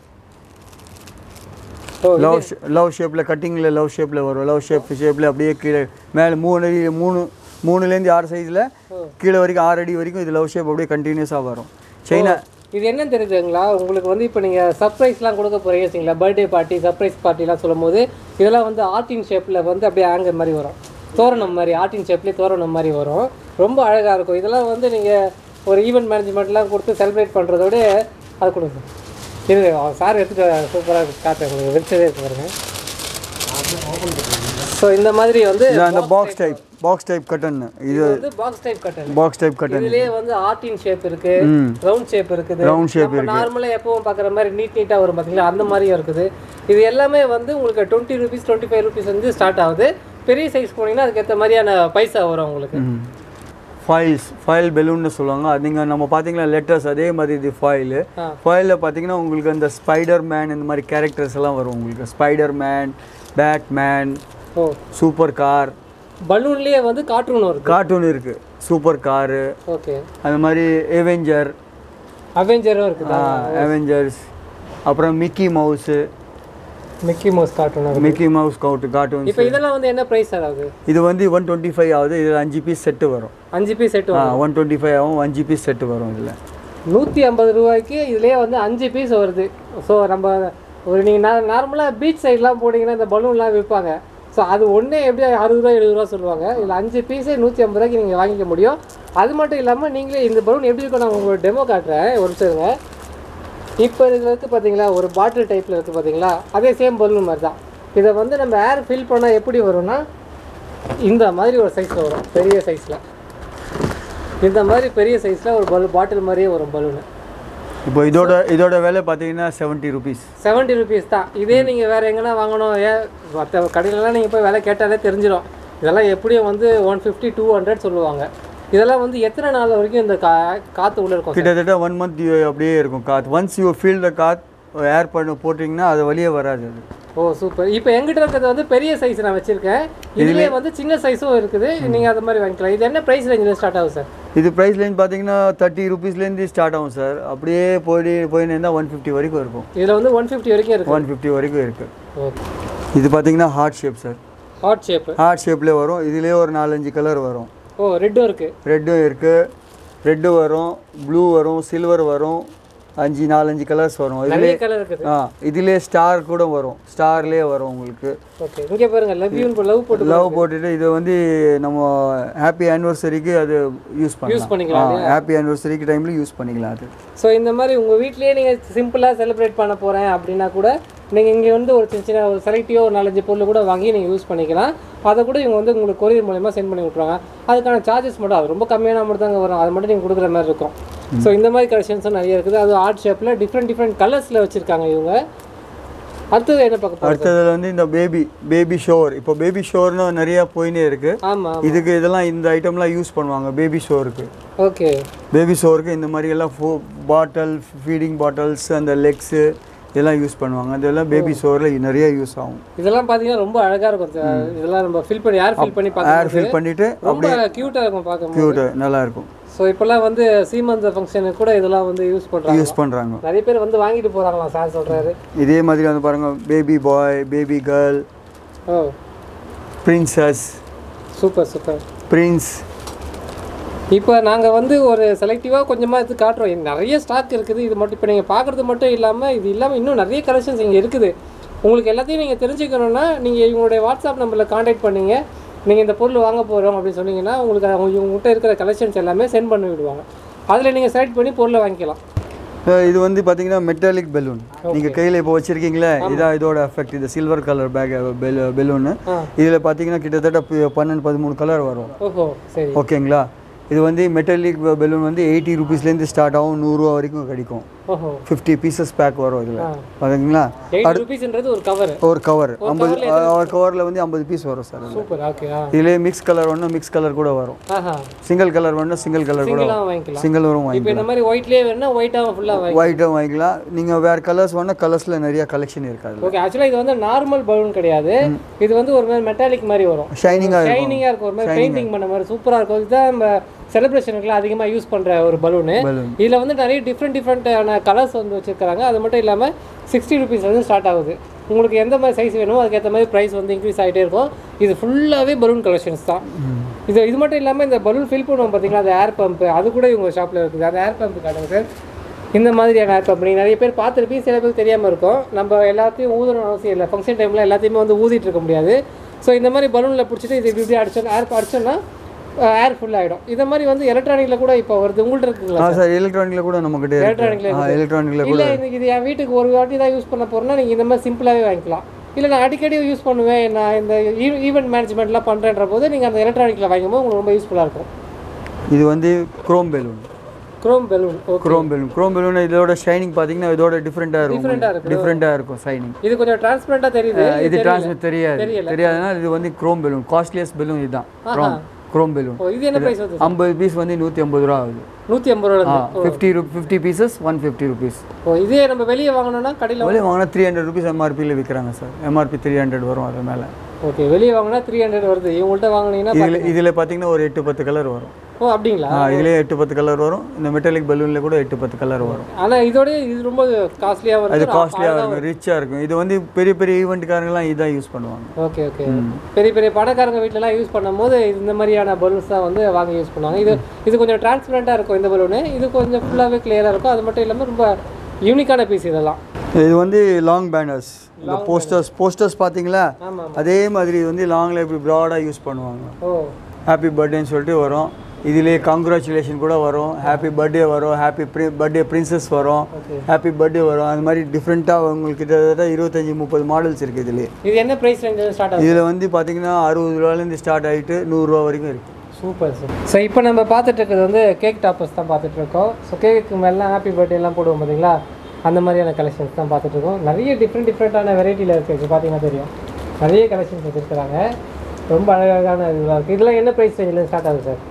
ஓ லவ் லவ் ஷேப்பில் கட்டிங்கில் லவ் ஷேப்பில் வரும் லவ் ஷேப் ஷேப்பில் அப்படியே கீழே மேலே மூணு அடி மூணு மூணுலேருந்து ஆறு சைஸில் கீழே வரைக்கும் ஆறு அடி வரைக்கும் இது லவ் ஷேப் அப்படியே கண்டினியூஸாக வரும் சைனா இது என்னன்னு தெரியுதுங்களா உங்களுக்கு வந்து இப்போ நீங்கள் சர்ப்ரைஸ்லாம் கொடுக்க போகிறீங்க வச்சுங்களா பர்த்டே பார்ட்டி சர்ப்ரைஸ் பார்ட்டிலாம் சொல்லும்போது இதெல்லாம் வந்து ஆர்டின் ஷேப்பில் வந்து அப்படியே ஆங்கர் மாதிரி வரும் தோரணம் மாதிரி ஆர்டின் ஷேப்லேயே தோரணம் மாதிரி வரும் ரொம்ப அழகாக இருக்கும் இதெல்லாம் வந்து நீங்கள் ஒரு ஈவெண்ட் மேனேஜ்மெண்ட்லாம் கொடுத்து செலிப்ரேட் பண்ணுறத விட அது கொடுங்க இது சார் எடுத்துகிட்டு சூப்பராக காட்டுறேன் உங்களுக்கு வெச்சதே இருக்கு பாருங்க ஸோ இந்த மாதிரி வந்து இது அந்த box type box type curtain இது இது வந்து box type curtain box type curtain இதுலயே வந்து ஆர்டின் ஷேப் இருக்கு ம் ரவுண்ட் ஷேப் இருக்குது ரவுண்ட் ஷேப் நம்ம நார்மலா எப்பவும் பார்க்குற மாதிரி நீட் நீட்டாக வரும் பார்த்தீங்களா அந்த மாதிரியும் இருக்குது இது எல்லாமே வந்து உங்களுக்கு twenty rupees twenty five rupees வந்து ஸ்டார்ட் ஆகுது பெரிய சைஸ் போனீங்கன்னா அதுக்கேற்ற மாதிரியான பைசா வரும் உங்களுக்கு ஃபைல்ஸ் ஃபைல் பெலூன்னு சொல்லுவாங்க அது நீங்கள் நம்ம பார்த்தீங்கன்னா லெட்டர்ஸ் அதே மாதிரி இது ஃபைலு ஆ. ஃபைலில் பார்த்தீங்கன்னா உங்களுக்கு அந்த ஸ்பைடர் மேன் இந்த மாதிரி கேரக்டர்ஸ் எல்லாம் வரும் உங்களுக்கு ஸ்பைடர் மேன் பேட்மேன் ஓ சூப்பர் கார் பலூன்லயே வந்து கார்ட்டூன் வருது கார்ட்டூன் இருக்குது சூப்பர் காரு ஓகே அந்த மாதிரி ஏவெஞ்சர் அவெஞ்சரும் இருக்குது அவெஞ்சர்ஸ் அப்புறம் Mickey Mouse Mickey Mouse cartoon இருக்கு மிக்கி மவுஸ் கவுட் கார்ட்டூன்ஸ் இப்போ இதெல்லாம் வந்து என்ன ப்ரைஸ் சார் ஆகுது இது வந்து ஒன் டுவெண்ட்டி ஃபைவ் ஆகுது இதில் அஞ்சு பீஸ் செட்டு வரும் அஞ்சு piece set one twenty five ஆகும் அஞ்சு பீஸ் செட்டு வரும் இதில் நூற்றி ஐம்பது ரூபாய்க்கு இதுலேயே வந்து அஞ்சு பீஸ் வருது ஸோ நம்ம ஒரு நீங்கள் நார்மலாக பீச் சைட்லாம் போனீங்கன்னா இந்த பலூன்லாம் விற்பாங்க ஸோ அது ஒன்றே எப்படி அறுபது ரூபா எழுபது ரூபா சொல்லுவாங்க இதில் அஞ்சு பீஸே நூற்றி ஐம்பது ரூபாய்க்கு நீங்கள் வாங்கிக்க முடியும் அது மட்டும் இல்லாமல் நீங்களே இந்த பலூன் எப்படி இருக்கும் நான் உங்களுக்கு டெமோ காட்டுறேன் ஒரு நிமிஷம் இப்போ இதில் இருக்குது பார்த்தீங்களா ஒரு பாட்டில் டைப்பில் இருக்குது பார்த்தீங்களா அதே சேம் பலூன் மாதிரி தான் இதை வந்து நம்ம ஏர் ஃபில் பண்ணால் எப்படி வரும்னா இந்த மாதிரி ஒரு சைஸில் வரும் பெரிய சைஸில் இந்த மாதிரி பெரிய சைஸில் ஒரு பலூன் பாட்டில் மாதிரியே வரும் பலூனு இப்போ இதோட இதோட விலை பார்த்தீங்கன்னா செவன்ட்டி ருபீஸ் செவன்ட்டி ருபீஸ் தான் இதே நீங்கள் வேறு எங்கன்னா வாங்கணும் ஏன் மற்ற கடையிலலாம் நீங்கள் போய் விலை கேட்டாலே தெரிஞ்சிடும் இதெல்லாம் எப்படியும் வந்து ஒன் ஃபிஃப்டி டூ ஹண்ட்ரட் சொல்லுவாங்க இதெல்லாம் வந்து எத்தனை நாள் வரைக்கும் இந்த கா காற்று உள்ளே இருக்கும் கிட்டத்தட்ட ஒன் மந்த் அப்படியே இருக்கும் காத் ஒன்ஸ் யூ ஃபீல் த காத் ஏர் பண்ண போட்டிங்கன்னா அது வெளியே வராது அது ஓ சூப்பர் இப்போ எங்கிட்ட இருக்கிறது வந்து பெரிய சைஸ் நான் வச்சிருக்கேன் இதுலேயே வந்து சின்ன சைஸும் இருக்குது நீங்கள் அது மாதிரி வாங்கிக்கலாம் இது என்ன ப்ரைஸ் ரேஞ்சில் ஸ்டார்ட் ஆகும் சார் இது ப்ரைஸ் ரேஞ்ச் பார்த்தீங்கன்னா தேர்ட்டி ருபீஸ்லேருந்து ஸ்டார்ட் ஆகும் சார் அப்படியே போய் போயின்னு இருந்தால் ஒன் ஃபிஃப்டி வரைக்கும் இருக்கும் இதில் வந்து ஒன் ஃபிஃப்டி வரைக்கும் இருக்குது ஒன் ஃபிஃப்டி வரைக்கும் இருக்குது ஓகே இது பார்த்தீங்கன்னா heart shape sir heart shape heart ஷேப்லேயே வரும் இதுலேயே ஒரு நாலஞ்சு கலர் வரும் ஓ ரெட்டும் இருக்குது ரெட்டும் இருக்குது ரெட்டு வரும் ப்ளூ வரும் சில்வர் வரும் அஞ்சு நாலஞ்சு கலர்ஸ் வரும் இதுலேயே நிறைய கலர் இருக்குது ஆ இதுலேயே ஸ்டார் கூட வரும் ஸ்டார்லேயே வரும் உங்களுக்கு ஓகே இங்கே பாருங்க லவ் யூ லவ் போட்டு லவ் போட்டுட்டு இது வந்து நம்ம ஹாப்பி ஆனிவர்சரிக்கு அது யூஸ் யூஸ் பண்ணலாம் பண்ணிக்கலாம் ஹாப்பி ஆனிவர்சரிக்கு டைமில் யூஸ் பண்ணிக்கலாம் அது ஸோ இந்த மாதிரி உங்கள் வீட்லேயே நீங்கள் சிம்பிளாக செலிப்ரேட் பண்ண போகிறேன் அப்படின்னா கூட நீங்கள் இங்கே வந்து ஒரு சின்ன சின்ன ஒரு செலக்டிவாக ஒரு நாலஞ்சு பொருள் கூட வாங்கி நீங்கள் யூஸ் பண்ணிக்கலாம் அதை கூட இவங்க வந்து உங்களுக்கு கொரியர் மூலயமா சென்ட் பண்ணி விட்ருவாங்க அதுக்கான சார்ஜஸ் மட்டும் அது ரொம்ப கம்மியான மட்டும் தாங்க வரும் அதை மட்டும் நீங்கள் கொடுக்குற மாதிரி இருக்கும் ஸோ இந்த மாதிரி கலெக்ஷன்ஸும் நிறைய இருக்குது அது ஆர்ட் ஷேப்பில் டிஃப்ரெண்ட் டிஃப்ரெண்ட் கலர்ஸில் வச்சுருக்காங்க இவங்க அடுத்தது என்ன பார்க்க போகிறோம் அடுத்ததுல வந்து இந்த பேபி பேபி ஷோர் இப்போ பேபி ஷோர்னு நிறைய போயினே இருக்கு ஆமாம் இதுக்கு இதெல்லாம் இந்த ஐட்டம்லாம் யூஸ் பண்ணுவாங்க பேபி ஷோருக்கு ஓகே பேபி ஷோருக்கு இந்த மாதிரி எல்லாம் ஃபோ பாட்டில் ஃபீடிங் பாட்டில்ஸ் அந்த லெக்ஸு இதெல்லாம் யூஸ் பண்ணுவாங்க அதெல்லாம் பேபி ஷோரில் நிறைய யூஸ் ஆகும் இதெல்லாம் பார்த்தீங்கன்னா ரொம்ப அழகாக இருக்கும் இந்த- இதெல்லாம் நம்ம ஃபில் பண்ணி ஏர் ஃபில் பண்ணி ஏர் பார்க்க ஃபில் பண்ணிட்டு ரொம்ப க்யூட்டாக இருக்கும் பார்க்கும்போது க்யூட்டு நல்லா இருக்கும் ஸோ இப்போல்லாம் வந்து சீமந்த ஃபங்க்ஷனுக்கு கூட இதெல்லாம் வந்து யூஸ் பண்ணுறாங்க யூஸ் பண்ணுறாங்க நிறைய பேர் வந்து வாங்கிட்டு போகிறாங்களாம் சார் சொல்கிறாரு இதே மாதிரி வந்து பாருங்க பேபி பாய் பேபி கேர்ள் ஓ பிரின்சஸ் சூப்பர் சூப்பர் பிரின்ஸ் இப்போ நாங்கள் வந்து ஒரு செலக்டிவாக கொஞ்சமாக எடுத்து காட்டுறோம் இது நிறைய ஸ்டாக் இருக்குது இது மட்டும் இப்போ நீங்கள் பார்க்குறது மட்டும் இல்லாமல் இது இல்லாமல் இன்னும் நிறைய கலெக்ஷன்ஸ் இங்கே இருக்குது உங்களுக்கு எல்லாத்தையும் நீங்கள் தெரிஞ்சுக்கணுன்னா நீங்கள் இவங்களுடைய வாட்ஸ்அப் நம்பரில் காண்டாக்ட் பண்ணீங்க நீங்கள் இந்த பொருள் வாங்க போகிறோம் அப்படின்னு சொன்னீங்கன்னா உங்களுக்கு அவங்க இவங்ககிட்ட இருக்கிற கலெக்ஷன்ஸ் எல்லாமே சென்ட் பண்ணி விடுவாங்க அதில் நீங்கள் செலக்ட் பண்ணி பொருளை வாங்கிக்கலாம் இது வந்து பார்த்தீங்கன்னா மெட்டாலிக் பெலூன் நீங்கள் கையில் இப்போ வச்சிருக்கீங்களே இதான் இதோட எஃபெக்ட் இது சில்வர் கலர் பேக் பெலூனு ஆ. இதில் பார்த்தீங்கன்னா கிட்டத்தட்ட பி- பன்னெண்டு பதிமூணு கலர் வரும் ஓஹோ சரி ஓகேங்களா இது வந்து மெட்டாலிக் பெலூன் வந்து எயிட்டி ருபீஸ்லேருந்து ஸ்டார்ட் ஆகும் நூறுரூவா வரைக்கும் கிடைக்கும் ஓஹோ ஃபிஃப்டி பீசஸ் பேக் வரும் இதில் ஆ. பார்த்தீங்களா எயிட் ருபீஸ்ன்றது ஒரு கவர் ஒரு கவர் ஐம்பது ஒரு கவரில் வந்து ஐம்பது பீஸ் வரும் சார் சூப்பர் ஓகே ஆ இதுலேயே மிக்ஸ் கலர் வேணும் மிக்ஸ் கலர் கூட வரும் ஆஹா சிங்கிள் கலர் வேணும் சிங்கிள் கலர் கூட சிங்கிளாக வாங்கிக்கலாம் சிங்கிள் வரும் வாங்கி இப்போ இந்த மாதிரி ஒயிட்லேயே வேணும்னா ஒயிட்டாக ஃபுல்லாக வாங்கி ஒயிட்டும் வாங்கிக்கலாம் நீங்கள் வேறு கலர்ஸ் வேணால் கலர்ஸில் நிறைய கலெக்ஷன் இருக்காது ஓகே ஆக்சுவலாக இது வந்து நார்மல் பலூன் கிடையாது இது வந்து ஒரு மாதிரி மெட்டாலிக் மாதிரி வரும் ஷைனிங்காக இருக்கும் ஷைனிங்காக இருக்கும் ஒரு மாதிரி பெயிண்டிங் பண்ண மாதிரி சூப்பராக இருக்கும் இதுதான் நம்ம செலிப்ரேஷனுக்குலாம் அதிகமாக யூஸ் பண்ணுற ஒரு பலூனு பலூன் இதில் வந்து நிறைய டிஃப்ரெண்ட் டிஃப்ரெண்ட்டான கலர்ஸ் வந்து வச்சுருக்காங்க அது மட்டும் இல்லாமல் சிக்ஸ்டி ருபீஸ்லேருந்து ஸ்டார்ட் ஆகுது உங்களுக்கு எந்த மாதிரி சைஸ் வேணுமோ அதுக்கேற்ற மாதிரி ப்ரைஸ் வந்து இன்க்ரீஸ் ஆகிட்டே இருக்கும் இது ஃபுல்லாகவே பலூன் கலெக்ஷன்ஸ் தான் இது இது மட்டும் இல்லாமல் இந்த பலூன் ஃபில் பண்ணுவோம் பார்த்தீங்களா அந்த ஏர் பம்ப் அது கூட இவங்க ஷாப்பில் இருக்குது அந்த ஏர் பம்ப் காட்டுங்க சார் இந்த மாதிரியான ஏர் பம்ப் நீங்கள் நிறைய பேர் பார்த்துருப்பீங்க சில பேருக்கு தெரியாமல் இருக்கும் நம்ம எல்லாத்தையும் ஊதணும் அவசியம் இல்லை ஃபங்க்ஷன் டைமில் எல்லாத்தையுமே வந்து ஊதிட்டு இருக்க முடியாது ஸோ இந்த மாதிரி பலூனில் பிடிச்சிட்டு இது இப்படி இப்படி அடிச்சோம் ஏர் அடிச்சோன்னா ஏர் ஃபுல் ஆகிடும் இந்த மாதிரி வந்து எலக்ட்ரானிக்கில் கூட இப்போ வருது உங்கள்கிட்ட இருக்குங்களா ஆ சார் எலக்ட்ரானிக்கில் கூட நம்மக்கிட்ட Electronicல இருக்கு ஆ எலக்ட்ரானிக்கில் கூட இல்லை இன்னைக்கு இது என் வீட்டுக்கு ஒரு வாட்டி தான் யூஸ் பண்ண போகிறேன்னா நீங்கள் இந்த மாதிரி சிம்பிளாகவே வாங்கிக்கலாம் இல்லை நான் அடிக்கடி யூஸ் பண்ணுவேன் நான் இந்த ஈவெண்ட் மேனேஜ்மெண்ட்லாம் பண்ணுறேன்ற போது நீங்கள் அந்த எலக்ட்ரானிக்கில் வாங்கும்போது உங்களுக்கு ரொம்ப யூஸ்ஃபுல்லாக இருக்கும் இது வந்து chrome balloon chrome balloon okay chrome balloon chrome balloon இதோட ஷைனிங் பார்த்தீங்கன்னா இதோட டிஃப்ரெண்ட்டாக Different-ஆ இருக்கும் டிஃப்ரெண்ட்டாக இருக்கும் ஷைனிங் இது கொஞ்சம் டிரான்ஸ்பரண்டாக தெரியுது இது டிரான்ஸ்மிட் தெரியாது தெரியாதுன்னா இது வந்து குரோம் பெலூன் காஸ்ட்லியஸ்ட் பெலூன் இதுதான் குரோம் குரோம் பெலூன் ஓ இது என்ன ப்ரைஸ் வந்து ஐம்பது பீஸ் வந்து நூற்றி ஐம்பது ரூபா ஆகுது நூற்றி ஐம்பது ரூபா ஆ இருந்து. ஃபிஃப்டி ரூ fifty pieces one fifty rupees ஓ இதே நம்ம வெளியே வாங்கணும்னா கடையில் வெளியே வாங்கினா த்ரீ ஹண்ட்ரட் ருபீஸ் எம்ஆர்பியில் விற்கிறாங்க சார் எம்ஆர்பி த்ரீ ஹண்ட்ரட் வரும் அது மேலே ஓகே வெளியே வாங்கினா த்ரீ ஹண்ட்ரட் வருது இவங்கள்ட்ட வாங்கினீங்கன்னா இதில் இதில் பார்த்தீங்கன்னா ஒரு எட்டு பத்து கலர் வரும் ஓ அப்படிங்களா ஆ இதுலேயே எட்டு பத்து கலர் வரும் இந்த மெட்டாலிக் பலூனில் கூட எட்டு பத்து கலர் வரும் ஆனால் இதோட இது ரொம்ப காஸ்ட்லியாக அது வருது காஸ்ட்லியாக இருக்கும் ரிச்சாக இருக்கும் இது வந்து பெரிய பெரிய ஈவெண்ட்டுக்காரங்களாம் இதான் யூஸ் பண்ணுவாங்க ஓகே ஓகே பெரிய பெரிய பணக்காரங்க வீட்டிலலாம் யூஸ் பண்ணும்போது இந்த மாதிரியான பலூன்ஸ் தான் வந்து வாங்கி யூஸ் பண்ணுவாங்க இது இது கொஞ்சம் டிரான்ஸ்பரண்ட்டாக இருக்கும் இந்த பலூனு இது கொஞ்சம் ஃபுல்லாகவே கிளியராக இருக்கும் அது மட்டும் இல்லாமல் ரொம்ப யூனிக்கான பீஸ் இதெல்லாம் இது வந்து லாங் பேனர்ஸ் இந்த போஸ்டர்ஸ் போஸ்டர்ஸ் பார்த்தீங்களா ஆமாம் அதே மாதிரி இது வந்து லாங்கில் இப்படி ப்ராடாக யூஸ் பண்ணுவாங்க ஓ ஹாப்பி பர்த்டேன்னு சொல்லிட்டு வரும் இதுலேயே கங்க்ராச்சுலேஷன் கூட வரும் ஹாப்பி பர்த்டே வரும் ஹாப்பி ப்ரி பர்த்டே பிரின்சஸ் வரும் ஓகே ஹாப்பி பர்த்டே வரும் அது மாதிரி டிஃப்ரெண்ட்டாக உங்களுக்கு கிட்டத்தட்ட இருபத்தஞ்சி முப்பது மாடல்ஸ் இருக்குது இதுலேயே இது என்ன ப்ரைஸ் ரேஞ்சில் ஸ்டார்ட் ஆகுது இதில் வந்து பார்த்தீங்கன்னா அறுபது ரூபாலேருந்து ஸ்டார்ட் ஆகிட்டு நூறுரூவா வரைக்கும் இருக்குது சூப்பர் சார் ஸோ இப்போ நம்ம பார்த்துட்டு இருக்கிறது வந்து கேக் டாப்பர்ஸ் தான் பார்த்துட்டு இருக்கோம் ஸோ கேக்கு மேலாம் ஹாப்பி பர்த்டே எல்லாம் போடுவோம் பார்த்தீங்களா அந்த மாதிரியான கலெக்ஷன்ஸ் தான் பார்த்துட்டு இருக்கோம் நிறைய டிஃப்ரெண்ட் டிஃப்ரெண்ட்டான வெரைட்டியில் இருக்குது இது பார்த்தீங்கன்னா தெரியும் நிறைய கலெக்ஷன்ஸ் வச்சுருக்காங்க ரொம்ப அழகழகான இதெல்லாம் இருக்குது இதெல்லாம் என்ன ப்ரைஸ் ரேஞ்சில் ஸ்டார்ட் ஆகுது சார்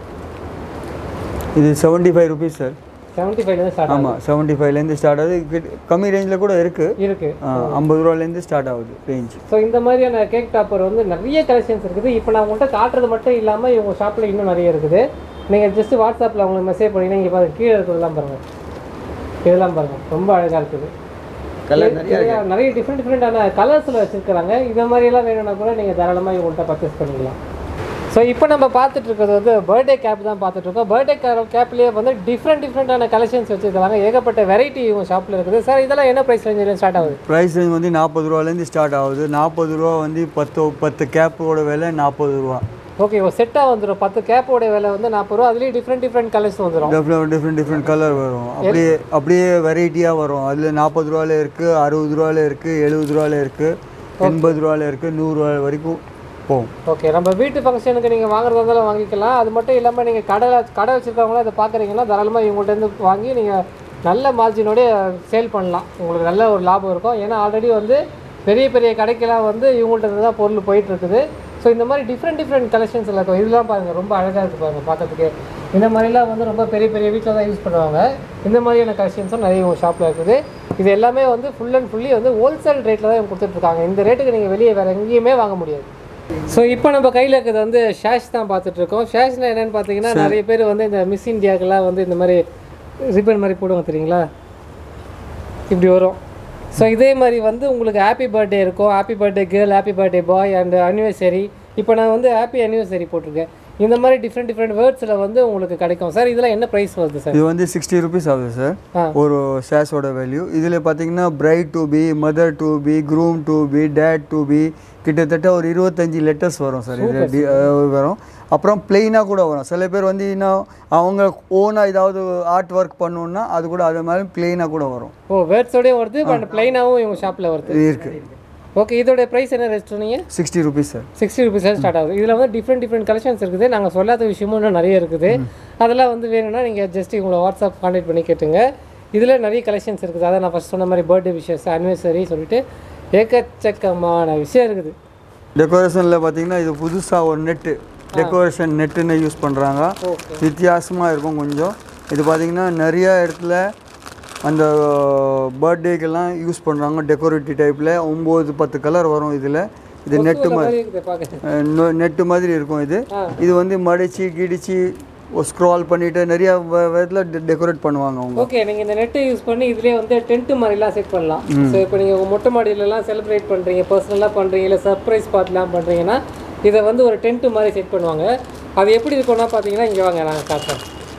இது seventy five rupees sir seventy ஃபைவ்லேருந்து ஸ்டார்ட் ஆகுது ஆமாம் செவன்ட்டி ஃபைவ்லேருந்து ஸ்டார்ட் ஆகுது கிட்ட- கம்மி ரேஞ்சில் கூட இருக்குது இருக்குது ஐம்பது ரூபாலேருந்து ஸ்டார்ட் ஆகுது ரேஞ்ச் ஸோ இந்த மாதிரியான கேக் டாப்பர் வந்து நிறைய கலெக்ஷன்ஸ் இருக்குது இப்போ நான் உங்கள்கிட்ட காட்டுறது மட்டும் இல்லாமல் இவங்க ஷாப்பில் இன்னும் நிறைய இருக்குது நீங்கள் ஜஸ்ட் வாட்ஸ்அப்பில் அவங்களுக்கு மெசேஜ் பண்ணிங்கன்னா இங்கே பாருங்க கீழே இருக்கிறதெல்லாம் பாருங்கள் இதெல்லாம் பாருங்கள் ரொம்ப அழகாக இருக்குது கலர் நிறைய நிறைய டிஃப்ரெண்ட் டிஃப்ரெண்ட்டான கலர்ஸில் வச்சுருக்காங்க இந்த மாதிரியெல்லாம் வேணும்னா கூட நீங்கள் தாராளமாக இவங்கள்ட்ட பர்ச்சேஸ் பண்ணிக்கலாம் ஸோ இப்போ நம்ம பார்த்துட்டு இருக்கிறது வந்து பர்த்டே கேப் தான் பார்த்துட்டு இருக்கோம் பர்த்டே கேப்லேயே வந்து டிஃப்ரெண்ட் டிஃப்ரெண்ட்டான கலெக்ஷன்ஸ் வச்சுருக்காங்க ஏகப்பட்ட வெரைட்டி இவங்க ஷாப்பில் இருக்குது சார் இதெல்லாம் என்ன ப்ரைஸ் ரேஞ்சில் ஸ்டார்ட் ஆகுது ப்ரைஸ் ரேஞ்ச் வந்து நாற்பது ரூபாலேருந்து ஸ்டார்ட் ஆகுது நாற்பது ரூபா வந்து பத்து பத்து கேப்போட விலை நாற்பது ரூபா ஓகே ஒரு செட்டாக வந்துடும் பத்து கேப்போட விலை வந்து நாற்பது ரூபா அதுலேயும் டிஃப்ரெண்ட் டிஃப்ரெண்ட் கலர்ஸ் வந்துடும் டிஃப்ரெண்ட் டிஃப்ரெண்ட் டிஃப்ரெண்ட் கலர் வரும் அப்படியே அப்படியே வெரைட்டியாக வரும் அதில் நாற்பது ரூபால இருக்குது அறுபது ரூபால இருக்குது எழுபது ரூபால இருக்குது எண்பது ரூபால இருக்குது நூறுரூவா வரைக்கும் போகும் ஓகே நம்ம வீட்டு ஃபங்க்ஷனுக்கு நீங்கள் வாங்குறதா இருந்தாலும் வாங்கிக்கலாம் அது மட்டும் இல்லாமல் நீங்கள் கடை கடை வச்சுருக்கவங்களாம் இதை பார்க்குறீங்கன்னா தாராளமாக இவங்கள்ட்டேருந்து வாங்கி நீங்கள் நல்ல மார்ஜினோடய சேல் பண்ணலாம் உங்களுக்கு நல்ல ஒரு லாபம் இருக்கும் ஏன்னா ஆல்ரெடி வந்து பெரிய பெரிய கடைக்கெல்லாம் வந்து இவங்கள்ட்ட இருந்து தான் பொருள் போயிட்டு இருக்குது ஸோ இந்த மாதிரி டிஃப்ரெண்ட் டிஃப்ரெண்ட் கலெக்ஷன்ஸ் எல்லாம் இருக்கும் இதெல்லாம் பாருங்கள் ரொம்ப அழகாக இருக்குது பாருங்கள் பார்க்கறதுக்கு இந்த மாதிரிலாம் வந்து ரொம்ப பெரிய பெரிய வீட்டில் தான் யூஸ் பண்ணுவாங்க இந்த மாதிரியான கலெக்ஷன்ஸும் நிறைய உங்கள் ஷாப்பில் இருக்குது இது எல்லாமே வந்து ஃபுல் அண்ட் ஃபுல்லி வந்து ஹோல்சேல் ரேட்டில் தான் இவங்க கொடுத்துட்ருக்காங்க இந்த ரேட்டுக்கு நீங்கள் வெளியே வேறு எங்கேயுமே வாங்க முடியாது ஸோ இப்போ நம்ம கையில் இருக்கிறது வந்து ஷேஷ் தான் பார்த்துட்டு இருக்கோம் ஷேஷ்னா என்னன்னு பார்த்தீங்கன்னா நிறைய பேர் வந்து இந்த மிஸ் இந்தியாக்கெல்லாம் வந்து இந்த மாதிரி ரிப்பன் மாதிரி போடுவாங்க தெரியுங்களா இப்படி வரும் ஸோ இதே மாதிரி வந்து உங்களுக்கு ஹாப்பி பர்த்டே இருக்கும் happy birthday girl happy birthday boy and anniversary இப்போ நான் வந்து ஹாப்பி அனிவர்சரி போட்டிருக்கேன் இந்த மாதிரி டிஃப்ரெண்ட் டிஃப்ரெண்ட் வேர்ட்ஸில் வந்து உங்களுக்கு கிடைக்கும் சார் இதெல்லாம் என்ன ப்ரைஸ் வருது சார் இது வந்து சிக்ஸ்டி ருபீஸ் ஆகுது சார் ஆ. ஒரு சேஸோட வேல்யூ இதில் பார்த்தீங்கன்னா bride to be mother to be groom to be dad to be கிட்டத்தட்ட ஒரு இருபத்தஞ்சி லெட்டர்ஸ் வரும் சார் இது டி- அஹ் வரும் அப்புறம் பிளெயினாக கூட வரும் சில பேர் வந்து இன்னும் அவங்க ஓனாக ஏதாவது ஆர்ட் ஒர்க் பண்ணணுன்னா அது கூட அது மாதிரி பிளெயினாக கூட வரும் ஓ வேர்ட்ஸோடய வருது அண்ட் ப்ளைனாகவும் இவங்க ஷாப்பில் வருது இது இருக்குது ஓகே இதோட ப்ரைஸ் என்ன ரெஸ்ட் சொன்னீங்க sixty rupees sir sixty rupees start ஆகுது இதில் வந்து டிஃப்ரெண்ட் டிஃப்ரெண்ட் கலெக்ஷன்ஸ் இருக்குது நாங்கள் சொல்லாத விஷயமும் இன்னும் நிறைய இருக்குது அதெல்லாம் வந்து வேணும்னா நீங்கள் ஜஸ்ட் உங்களை வாட்ஸ்அப் கான்டாக்ட் பண்ணி கேட்டுங்க இதில் நிறைய கலெக்ஷன்ஸ் இருக்குது அதான் நான் ஃபஸ்ட் சொன்ன மாதிரி பர்த்டே விஷஸ் அனிவர்சரி சொல்லிட்டு ஏக்கச்சக்கமான விஷயம் இருக்குது டெக்கரேஷனில் பார்த்தீங்கன்னா இது புதுசாக ஒரு நெட்டு டெக்கரேஷன் நெட்டுன்னு யூஸ் பண்ணுறாங்க ஓகே வித்தியாசமாக இருக்கும் கொஞ்சம் இது பார்த்தீங்கன்னா நிறைய இடத்துல அந்த பர்த்டேக்கெல்லாம் யூஸ் பண்ணுறாங்க டெக்கரேட்டிவ் டைப்பில் ஒம்பது பத்து கலர் வரும் இதில் இது நெட்டு மாதிரி மாதிரி இருக்குது பார்க்க நெட்டு மாதிரி இருக்கும் இது ஆ. இது வந்து மடிச்சு கிடிச்சு ஸ்க்ரால் பண்ணிட்டு நிறைய விதத்தில் டெக்கரேட் பண்ணுவாங்க அவங்க ஓகே நீங்கள் இந்த நெட்டை யூஸ் பண்ணி இதுலேயே வந்து டென்ட்டு மாதிரிலாம் செட் பண்ணலாம் ஸோ இப்போ நீங்கள் உங்கள் மொட்டை மாடியிலலாம் செலிப்ரேட் பண்ணுறீங்க பர்சனலாக பண்ணுறீங்க இல்லை சர்ப்ரைஸ் பார்ட்டிலாம் பண்ணுறீங்கன்னா இதை வந்து ஒரு டென்ட்டு மாதிரி செட் பண்ணுவாங்க அது எப்படி இருக்கும்னா பார்த்தீங்கன்னா இங்கே வாங்க நான் காட்டுறேன்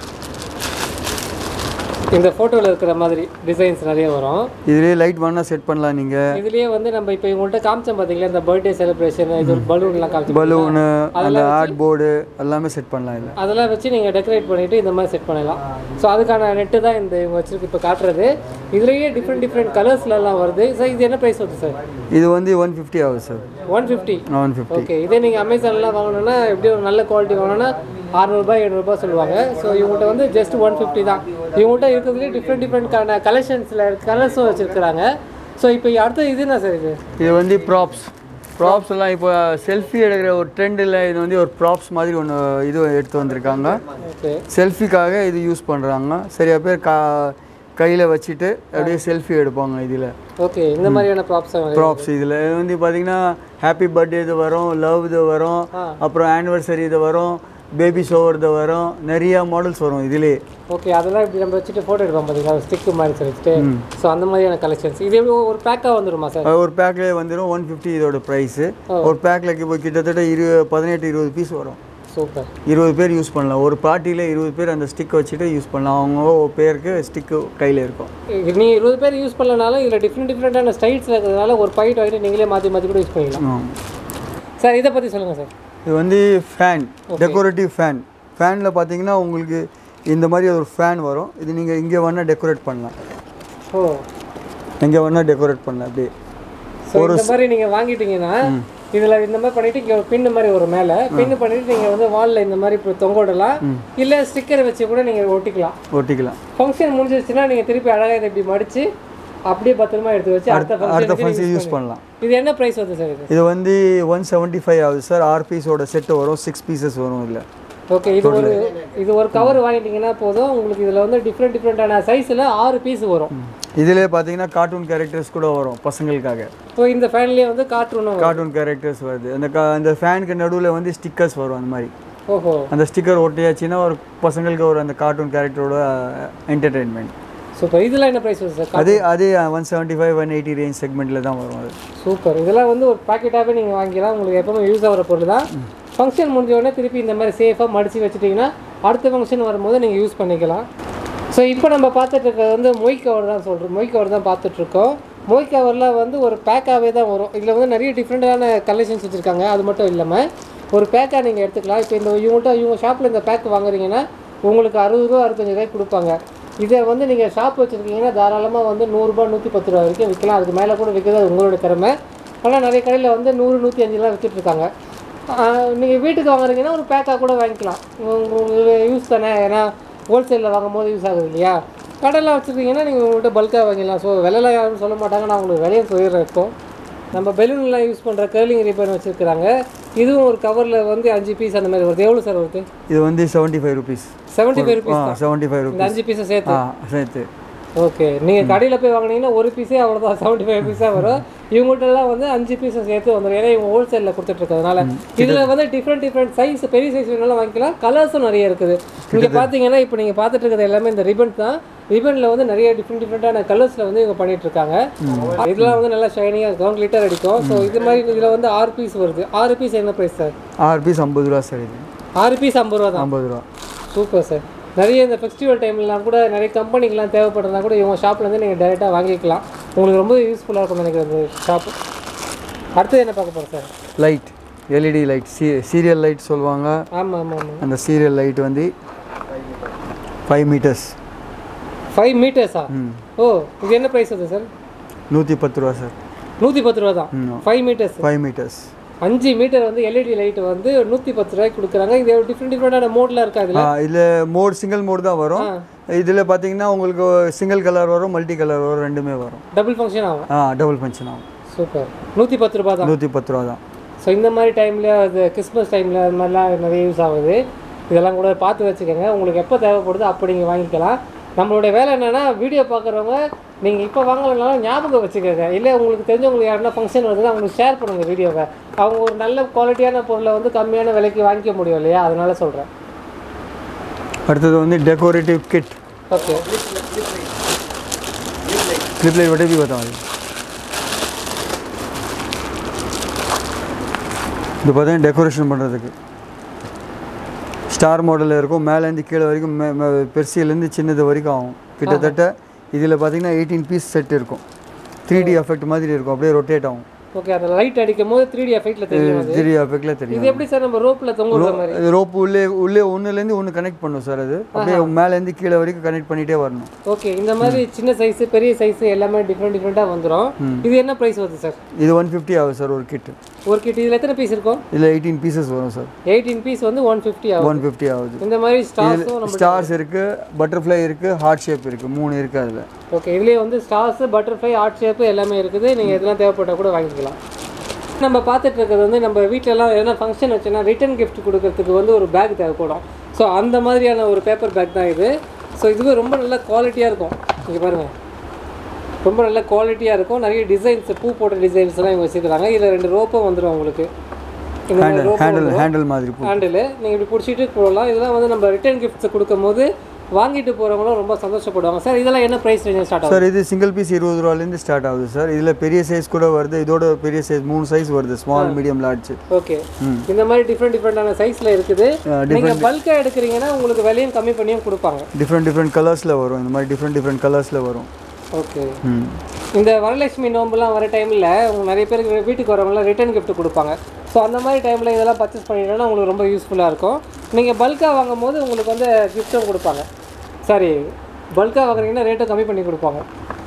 இந்த ஃபோட்டோவில் இருக்கிற மாதிரி டிசைன்ஸ் நிறைய வரும் இதுலேயே லைட் வேணால் செட் பண்ணலாம் நீங்கள் இதுலயே வந்து நம்ம இப்போ இவங்கள்ட்ட காமிச்சோம் பார்த்தீங்களா இந்த பர்த்டே செலிப்ரேஷன் இது ஒரு பலூன்லாம் காமிச்சோம் பலூனு அந்த ஆர்ட் போர்டு எல்லாமே செட் பண்ணலாம் இதில் அதெல்லாம் வச்சு நீங்கள் டெக்கரேட் பண்ணிவிட்டு இந்த மாதிரி செட் பண்ணலாம் ஸோ அதுக்கான நெட்டு தான் இந்த இவங்க வச்சிருக்கு இப்போ காட்டுறது இதுலேயே டிஃப்ரெண்ட் டிஃப்ரெண்ட் கலர்ஸ்லலாம் வருது சார் இது என்ன ப்ரைஸ் வருது சார் இது வந்து ஒன் ஃபிஃப்டி ஆகுது sir one fifty one fifty okay இதே நீங்கள் அமேசான்லாம் வாங்கணும்னா எப்படி ஒரு நல்ல குவாலிட்டி வாங்கணும்னா அறநூறுபா எழுநூறுபா சொல்லுவாங்க ஸோ இவங்கள்ட்ட வந்து ஜஸ்ட் ஒன் ஃபிஃப்டி தான் இவங்கள்ட்ட இருக்கிறதுலேயே டிஃப்ரெண்ட் டிஃப்ரெண்ட் கலெக்ஷன்ஸில் கலர்ஸும் வச்சுருக்குறாங்க ஸோ இப்போ அடுத்த இது என்ன சார் இது இது வந்து ப்ராப்ஸ் ப்ராப்ஸ் எல்லாம் இப்போ செல்ஃபி எடுக்கிற ஒரு ட்ரெண்டில் இது வந்து ஒரு ப்ராப்ஸ் மாதிரி ஒன்று இது எடுத்து வந்திருக்காங்க ஓகே செல்ஃபிக்காக இது யூஸ் பண்ணுறாங்க சரியா பேர் கா கையில் வச்சுட்டு அப்படியே செல்ஃபி எடுப்பாங்க இதில் ஓகே இந்த மாதிரியான ப்ராப்ஸ் ப்ராப்ஸ் இதில் இது வந்து பார்த்தீங்கன்னா ஹாப்பி பர்த்டே இது வரும் லவ் இது வரும் ஆ. அப்புறம் ஆனிவர்சரி இது வரும் பேபி ஷோவர் இது வரும் நிறைய மாடல்ஸ் வரும் இதிலே ஓகே அதெல்லாம் இப்படி நம்ம வச்சுட்டு ஃபோட்டோ எடுப்போம் பார்த்தீங்களா ஸ்டிக்கு மாதிரி சொல்லிட்டு ஸோ அந்த மாதிரியான கலெக்ஷன்ஸ் இது எப்படி ஒரு பேக்காக வந்துருமா சார் ஒரு பேக்லேயே வந்துடும் ஒன் ஃபிஃப்டி இதோட ப்ரைஸு ஒரு பேக்கில் இப்போ கிட்டத்தட்ட இரு பதினெட்டு இருபது பீஸ் வரும் சூப்பர் இருபது பேர் யூஸ் பண்ணலாம் ஒரு பார்ட்டியில் இருபது பேர் அந்த ஸ்டிக்கை வச்சுட்டு யூஸ் பண்ணலாம் அவங்க பேருக்கு ஸ்டிக்கு கையில் இருக்கும் நீ இருபது பேர் யூஸ் பண்ணலனாலும் இதில் டிஃப்ரெண்ட் டிஃப்ரெண்ட்டான ஸ்டைல்ஸில் இருக்கிறதுனால ஒரு பாயிண்ட் வாங்கிட்டு நீங்களே மாற்றி மாற்றி கூட யூஸ் பண்ணிக்கலாம் ஆமாம். சார் இதை பற்றி சொல்லுங்கள் சார் இது வந்து ஃபேன் டெக்கரேட்டிவ் ஃபேன் ஃபேனில் பார்த்தீங்கன்னா உங்களுக்கு இந்த மாதிரி ஒரு ஃபேன் வரும் இது நீங்கள் இங்கே வேணால் டெக்கரேட் பண்ணலாம் ஓ எங்கே வேணால் டெக்கரேட் பண்ணலாம் அப்படியே ஸோ இந்த மாதிரி நீங்கள் வாங்கிட்டீங்கன்னா இதில் இந்த மாதிரி பண்ணிட்டு இங்கே ஒரு பின்னு மாதிரி ஒரு மேலே பின்னு பண்ணிட்டு நீங்கள் வந்து வாலில் இந்த மாதிரி இப்போ தொங்க விடலாம் இல்லை ஸ்டிக்கர் வச்சு கூட நீங்கள் ஒட்டிக்கலாம் ஒட்டிக்கலாம் ஃபங்க்ஷன் முடிஞ்சிருச்சுன்னா நீங்கள் திருப்பி அழகாக இதை இப்படி மடித்து அப்படியே பத்திரமா எடுத்து வச்சு அடுத்த அடுத்த ஃபங்க்ஷன் ஃபங்க்ஷன் யூஸ் பண்ணலாம் இது என்ன ப்ரைஸ் வருது சார் இது இது வந்து ஒன் செவன்ட்டி ஃபைவ் ஆகுது சார் ஆறு பீஸோட செட்டு வரும் சிக்ஸ் பீசஸ் வரும் இதில் ஓகே இது ஒரு இது ஒரு கவர் வாங்கிட்டீங்கன்னா போதும் உங்களுக்கு இதில் வந்து டிஃப்ரெண்ட் டிஃப்ரெண்ட்டான சைஸில் ஆறு பீஸ் வரும் இதிலே பார்த்தீங்கன்னா கார்ட்டூன் கேரக்டர்ஸ் கூட வரும் பசங்களுக்காக ஸோ இந்த ஃபேன்லேயே வந்து கார்ட்டூன் கார்ட்டூன் கேரக்டர்ஸ் வருது அந்த கா அந்த ஃபேனுக்கு நடுவில் வந்து ஸ்டிக்கர்ஸ் வரும் அந்த மாதிரி ஓஹோ அந்த ஸ்டிக்கர் ஒட்டியாச்சுன்னா ஒரு பசங்களுக்கு ஒரு அந்த கார்ட்டூன் கேரக்டரோட என்டர்டெயின்மெண்ட் சூப்பர் இதெல்லாம் என்ன ப்ரைஸ் வருது சார் அதே அதே one seventy five one eighty range செக்மெண்ட்டில் தான் வரும் அது சூப்பர் இதெல்லாம் வந்து ஒரு பாக்கெட்டாகவே நீங்கள் வாங்கிக்கலாம் உங்களுக்கு எப்பவுமே யூஸ் ஆகிற பொருள் தான் ஃபங்க்ஷன் முடிஞ்ச உடனே திருப்பி இந்த மாதிரி சேஃபாக மடித்து வச்சுட்டிங்கன்னா அடுத்த ஃபங்க்ஷன் வரும்போது நீங்கள் யூஸ் பண்ணிக்கலாம் ஸோ இப்போ நம்ம பார்த்துட்டு இருக்கிறது வந்து மொய் கவர் தான் சொல்கிறோம் மொய் கவர் தான் பார்த்துட்ருக்கோம் மொய் கவரில் வந்து ஒரு பேக்காகவே தான் வரும் இதில் வந்து நிறைய டிஃப்ரெண்ட்டான கலெக்ஷன்ஸ் வச்சுருக்காங்க அது மட்டும் இல்லாமல் ஒரு பேக்காக நீங்கள் எடுத்துக்கலாம் இப்போ இந்த இவங்கள்ட்ட இவங்க ஷாப்பில் இந்த பேக் வாங்குறீங்கன்னா உங்களுக்கு அறுபது ரூபா அறுபத்தஞ்சு ரூபாய்க்கு கொடுப்பாங்க இதை வந்து நீங்கள் ஷாப் வச்சுருக்கீங்கன்னா தாராளமாக வந்து நூறுரூபா நூற்றி பத்து ரூபா வரைக்கும் விற்கலாம் அதுக்கு மேலே கூட விற்கிறது அது உங்களோட திறமை ஆனால் நிறைய கடையில் வந்து நூறு நூற்றி அஞ்சுலாம் விற்றுட்டு இருக்காங்க நீங்கள் வீட்டுக்கு வாங்குறீங்கன்னா ஒரு பேக்காக கூட வாங்கிக்கலாம் உங்களுக்கு யூஸ் தானே ஏன்னா ஹோல்சேலில் வாங்கும் போது யூஸ் ஆகுது இல்லையா கடையில் வச்சுருக்கீங்கன்னா நீங்கள் உங்கள்கிட்ட பல்காக வாங்கிடலாம் ஸோ விலைலாம் யாரும் சொல்ல மாட்டாங்க நான் உங்களுக்கு விலையை சொல்லிடுறேன் இப்போ நம்ம பெலூன்லாம் யூஸ் பண்ணுற கேர்லிங் ரிப்பன் வச்சுருக்காங்க இதுவும் ஒரு கவரில் வந்து அஞ்சு பீஸ் அந்த மாதிரி வருது எவ்வளோ சார் வருது இது வந்து seventy five rupees seventy five ah rupees seventy five இந்த ருபீஸ் அஞ்சு பீஸை சேர்த்து ஆ சேர்த்து ஓகே நீங்கள் கடையில் போய் வாங்குனீங்கன்னா ஒரு பீஸே அவ்வளோதான் செவன்ட்டி ஃபைவ் பீஸாக வரும் இவங்கள்ட்டலாம் வந்து அஞ்சு பீஸை சேர்த்து வந்துடும் ஏன்னா இவங்க ஹோல்சேலில் கொடுத்துட்ருக்கறதுனால இதில் வந்து டிஃப்ரெண்ட் டிஃப்ரெண்ட் சைஸ் பெரிய சைஸ் வேணாலும் வாங்கிக்கலாம் கலர்ஸும் நிறைய இருக்குது இங்கே பார்த்தீங்கன்னா இப்போ நீங்கள் பார்த்துட்டு இருக்கிறது எல்லாமே இந்த ரிபன் தான் ரிபனில் வந்து நிறைய டிஃப்ரெண்ட் டிஃப்ரெண்ட்டான கலர்ஸில் வந்து இவங்க பண்ணிட்டு இருக்காங்க இதெல்லாம் வந்து நல்லா ஷைனிங்காக இருக்கும் glitter அடிக்கும் ஸோ இது மாதிரி இதில் வந்து ஆறு பீஸ் வருது ஆறு பீஸ் என்ன ப்ரைஸ் சார் ஆறு பீஸ் ஐம்பது ரூபா சார் இது ஆறு பீஸ் ஐம்பது ரூபா தான் ஐம்பது ரூபா சூப்பர் சார் நிறைய இந்த ஃபெஸ்டிவல் டைம்லாம் கூட நிறைய கம்பெனிக்கெலாம் தேவைப்படுறதா கூட இவங்க ஷாப்லேருந்து நீங்கள் டைரெக்டாக வாங்கிக்கலாம் உங்களுக்கு ரொம்ப யூஸ்ஃபுல்லாக இருக்கும்னு நினைக்கிறேன் இந்த ஷாப்பு அடுத்தது என்ன பார்க்க போகிறோம் சார் லைட் எல்இடி லைட் சீ சீரியல் லைட் சொல்லுவாங்க ஆமாம் ஆமாம் ஆமாம் அந்த சீரியல் லைட் வந்து ஃபைவ் மீட்டர்ஸ் ஃபைவ் மீட்டர்ஸா ம் ஓ இது என்ன ப்ரைஸ் வருது சார் நூற்றி பத்து ரூபா சார் நூற்றி பத்து ரூபா தான் ம் ஃபைவ் மீட்டர்ஸ் ஃபைவ் மீட்டர்ஸ் அஞ்சு மீட்டர் வந்து எல்இடி லைட் வந்து நூற்றி பத்து ரூபாய்க்கு கொடுக்குறாங்க இது டிஃப்ரெண்ட் டிஃப்ரெண்டான மோட்லாம் இருக்கா இதில் இதில் மோட் சிங்கிள் மோட் தான் வரும் இதில் பார்த்தீங்கன்னா உங்களுக்கு சிங்கிள் கலர் வரும் மல்டி கலர் வரும் ரெண்டுமே வரும் டபுள் ஃபங்க்ஷன் ஆகும் ஆ டபுள் ஃபங்க்ஷன் ஆகும் சூப்பர் நூற்றி பத்து ரூபா தான் நூற்றி பத்து ரூபா தான் ஸோ இந்த மாதிரி டைமில் அது கிறிஸ்மஸ் டைமில் அது மாதிரிலாம் நிறைய யூஸ் ஆகுது இதெல்லாம் கூட பார்த்து வச்சுக்கோங்க உங்களுக்கு எப்போ தேவைப்படுதோ அப்போ நீங்கள் வாங்கிக்கலாம் நம்மளுடைய வேலை என்னென்னா வீடியோ பார்க்குறவங்க நீங்கள் இப்போ வாங்கலைனாலும் ஞாபகம் வச்சுக்கோங்க இல்லை உங்களுக்கு தெரிஞ்சவங்களுக்கு யாருன்னா ஃபங்க்ஷன் வருதுன்னா அவங்களுக்கு ஷேர் பண்ணுங்கள் வீடியோவை அவங்க ஒரு நல்ல குவாலிட்டியான பொருளை வந்து கம்மியான விலைக்கு வாங்கிக்க முடியும் இல்லையா அதனால சொல்கிறேன் அடுத்தது வந்து decorative kit okay clip light बटे भी बताओ இது பார்த்தீங்கன்னா டெக்கரேஷன் பண்ணுறதுக்கு ஸ்டார் மாடலில் இருக்கும் மேலேருந்து கீழே வரைக்கும் மே- மே- பெருசிலேருந்து சின்னது வரைக்கும் ஆகும் கிட்டத்தட்ட இதில் பார்த்தீங்கன்னா எயிட்டீன் பீஸ் செட் இருக்கும் த்ரீ டி எஃபெக்ட் மாதிரி இருக்கும் அப்படியே ரொட்டேட் ஆகும் ஓகே அந்த லைட் அடிக்கும் போது த்ரீ டி எஃபெக்டில் தெரியும் அது. த்ரீ டி எஃபெக்டில் தெரியும் இது எப்படி சார் நம்ம ரோப்பில் தொங்க விடுற மாதிரி ரோப் உள்ளே உள்ளே ஒன்றுலேருந்து ஒன்று கனெக்ட் பண்ணும் சார் அது அப்படியே மேலேருந்து கீழே வரைக்கும் கனெக்ட் பண்ணிகிட்டே வரணும் ஓகே இந்த மாதிரி சின்ன சைஸ் பெரிய சைஸ் எல்லாமே டிஃப்ரெண்ட் டிஃப்ரெண்ட்டாக வந்துடும் இது என்ன ப்ரைஸ் வருது சார் இது ஒன் ஃபிஃப்டி ஆகும் சார் ஒரு கிட்டு ஒரு கிட் இதில் எத்தனை பீஸ் இருக்கும் இதில் எயிட்டீன் பீசஸ் வரும் சார் எயிட்டீன் பீஸ் வந்து ஒன் ஃபிஃப்டி ஆகும் ஒன் ஃபிஃப்டி ஆகுது இந்த மாதிரி ஸ்டார்ஸும் நம்ம ஸ்டார்ஸ் இருக்கு பட்டர்ஃப்ளை இருக்கு ஹார்ட் ஷேப் இருக்கு மூணு இருக்கு அதில் ஓகே இதுலேயே வந்து ஸ்டார்ஸ் பட்டர்ஃப்ளை ஆர்ட் ஷேப்பு எல்லாமே இருக்குது நீங்கள் எதெல்லாம் தேவைப்பட்டால் கூட வாங்கிக்கலாம் நம்ம பார்த்துட்டு இருக்கிறது வந்து நம்ம வீட்டிலலாம் எதனா ஃபங்க்ஷன் வச்சோன்னா ரிட்டன் gift கொடுக்கறதுக்கு வந்து ஒரு பேக் தேவைப்படும் ஸோ அந்த மாதிரியான ஒரு பேப்பர் பேக் தான் இது ஸோ இதுவே ரொம்ப நல்ல குவாலிட்டியாக இருக்கும் இங்கே பாருங்கள் ரொம்ப நல்ல குவாலிட்டியாக இருக்கும் நிறைய டிசைன்ஸ் பூ போட்ட டிசைன்ஸ்லாம் இவங்க வச்சுருக்காங்க இதில் ரெண்டு ரோப்பும் வந்துடும் உங்களுக்கு இந்த மாதிரி ஹேண்டில் rope ஹேண்டில் ஹேண்டில் மாதிரி பூ ஹேண்டில் நீங்கள் இப்படி பிடிச்சிட்டு போகலாம் இதெல்லாம் வந்து நம்ம ரிட்டர்ன் கிஃப்ட்ஸ் கொடுக்கும்போது வாங்கிட்டு போகிறவங்களும் ரொம்ப சந்தோஷப்படுவாங்க சார் இதெல்லாம் என்ன ப்ரைஸ் ரேஞ்ச் ஸ்டார்ட் ஆகும் சார் இது சிங்கிள் பீஸ் இருபது ரூபாலேருந்து ஸ்டார்ட் ஆகுது சார் இதில் பெரிய சைஸ் கூட வருது இதோட பெரிய சைஸ் மூணு சைஸ் வருது ஸ்மால் மீடியம் லார்ஜ் ஓகே இந்த மாதிரி டிஃப்ரெண்ட் டிஃப்ரெண்டான சைஸில் இருக்குது நீங்கள் பல்காக எடுக்கிறீங்கன்னா உங்களுக்கு விலையும் கம்மி பண்ணியும் கொடுப்பாங்க டிஃப்ரெண்ட் டிஃப்ரெண்ட் கலர்ஸில் வரும் இந்த மாதிரி டிஃப்ரெண்ட் டிஃப்ரெண்ட் கலர்ஸில் வரும் ஓகே ம் இந்த வரலட்சுமி நோம்புலாம் வர டைமில் உங்களுக்கு நிறைய பேருக்கு வீட்டுக்கு வரவங்களாம் ரிட்டர்ன் gift கொடுப்பாங்க ஸோ அந்த மாதிரி டைமில் இதெல்லாம் பர்ச்சேஸ் பண்ணிட்டோன்னா உங்களுக்கு ரொம்ப யூஸ்ஃபுல்லாக இருக்கும் நீங்கள் பல்காக வாங்கும் போது உங்களுக்கு வந்து கிஃப்ட்டும் கொடுப்பாங்க சாரி பல்காக வாங்குறீங்கன்னா ரேட்டும் கம்மி பண்ணி கொடுப்பாங்க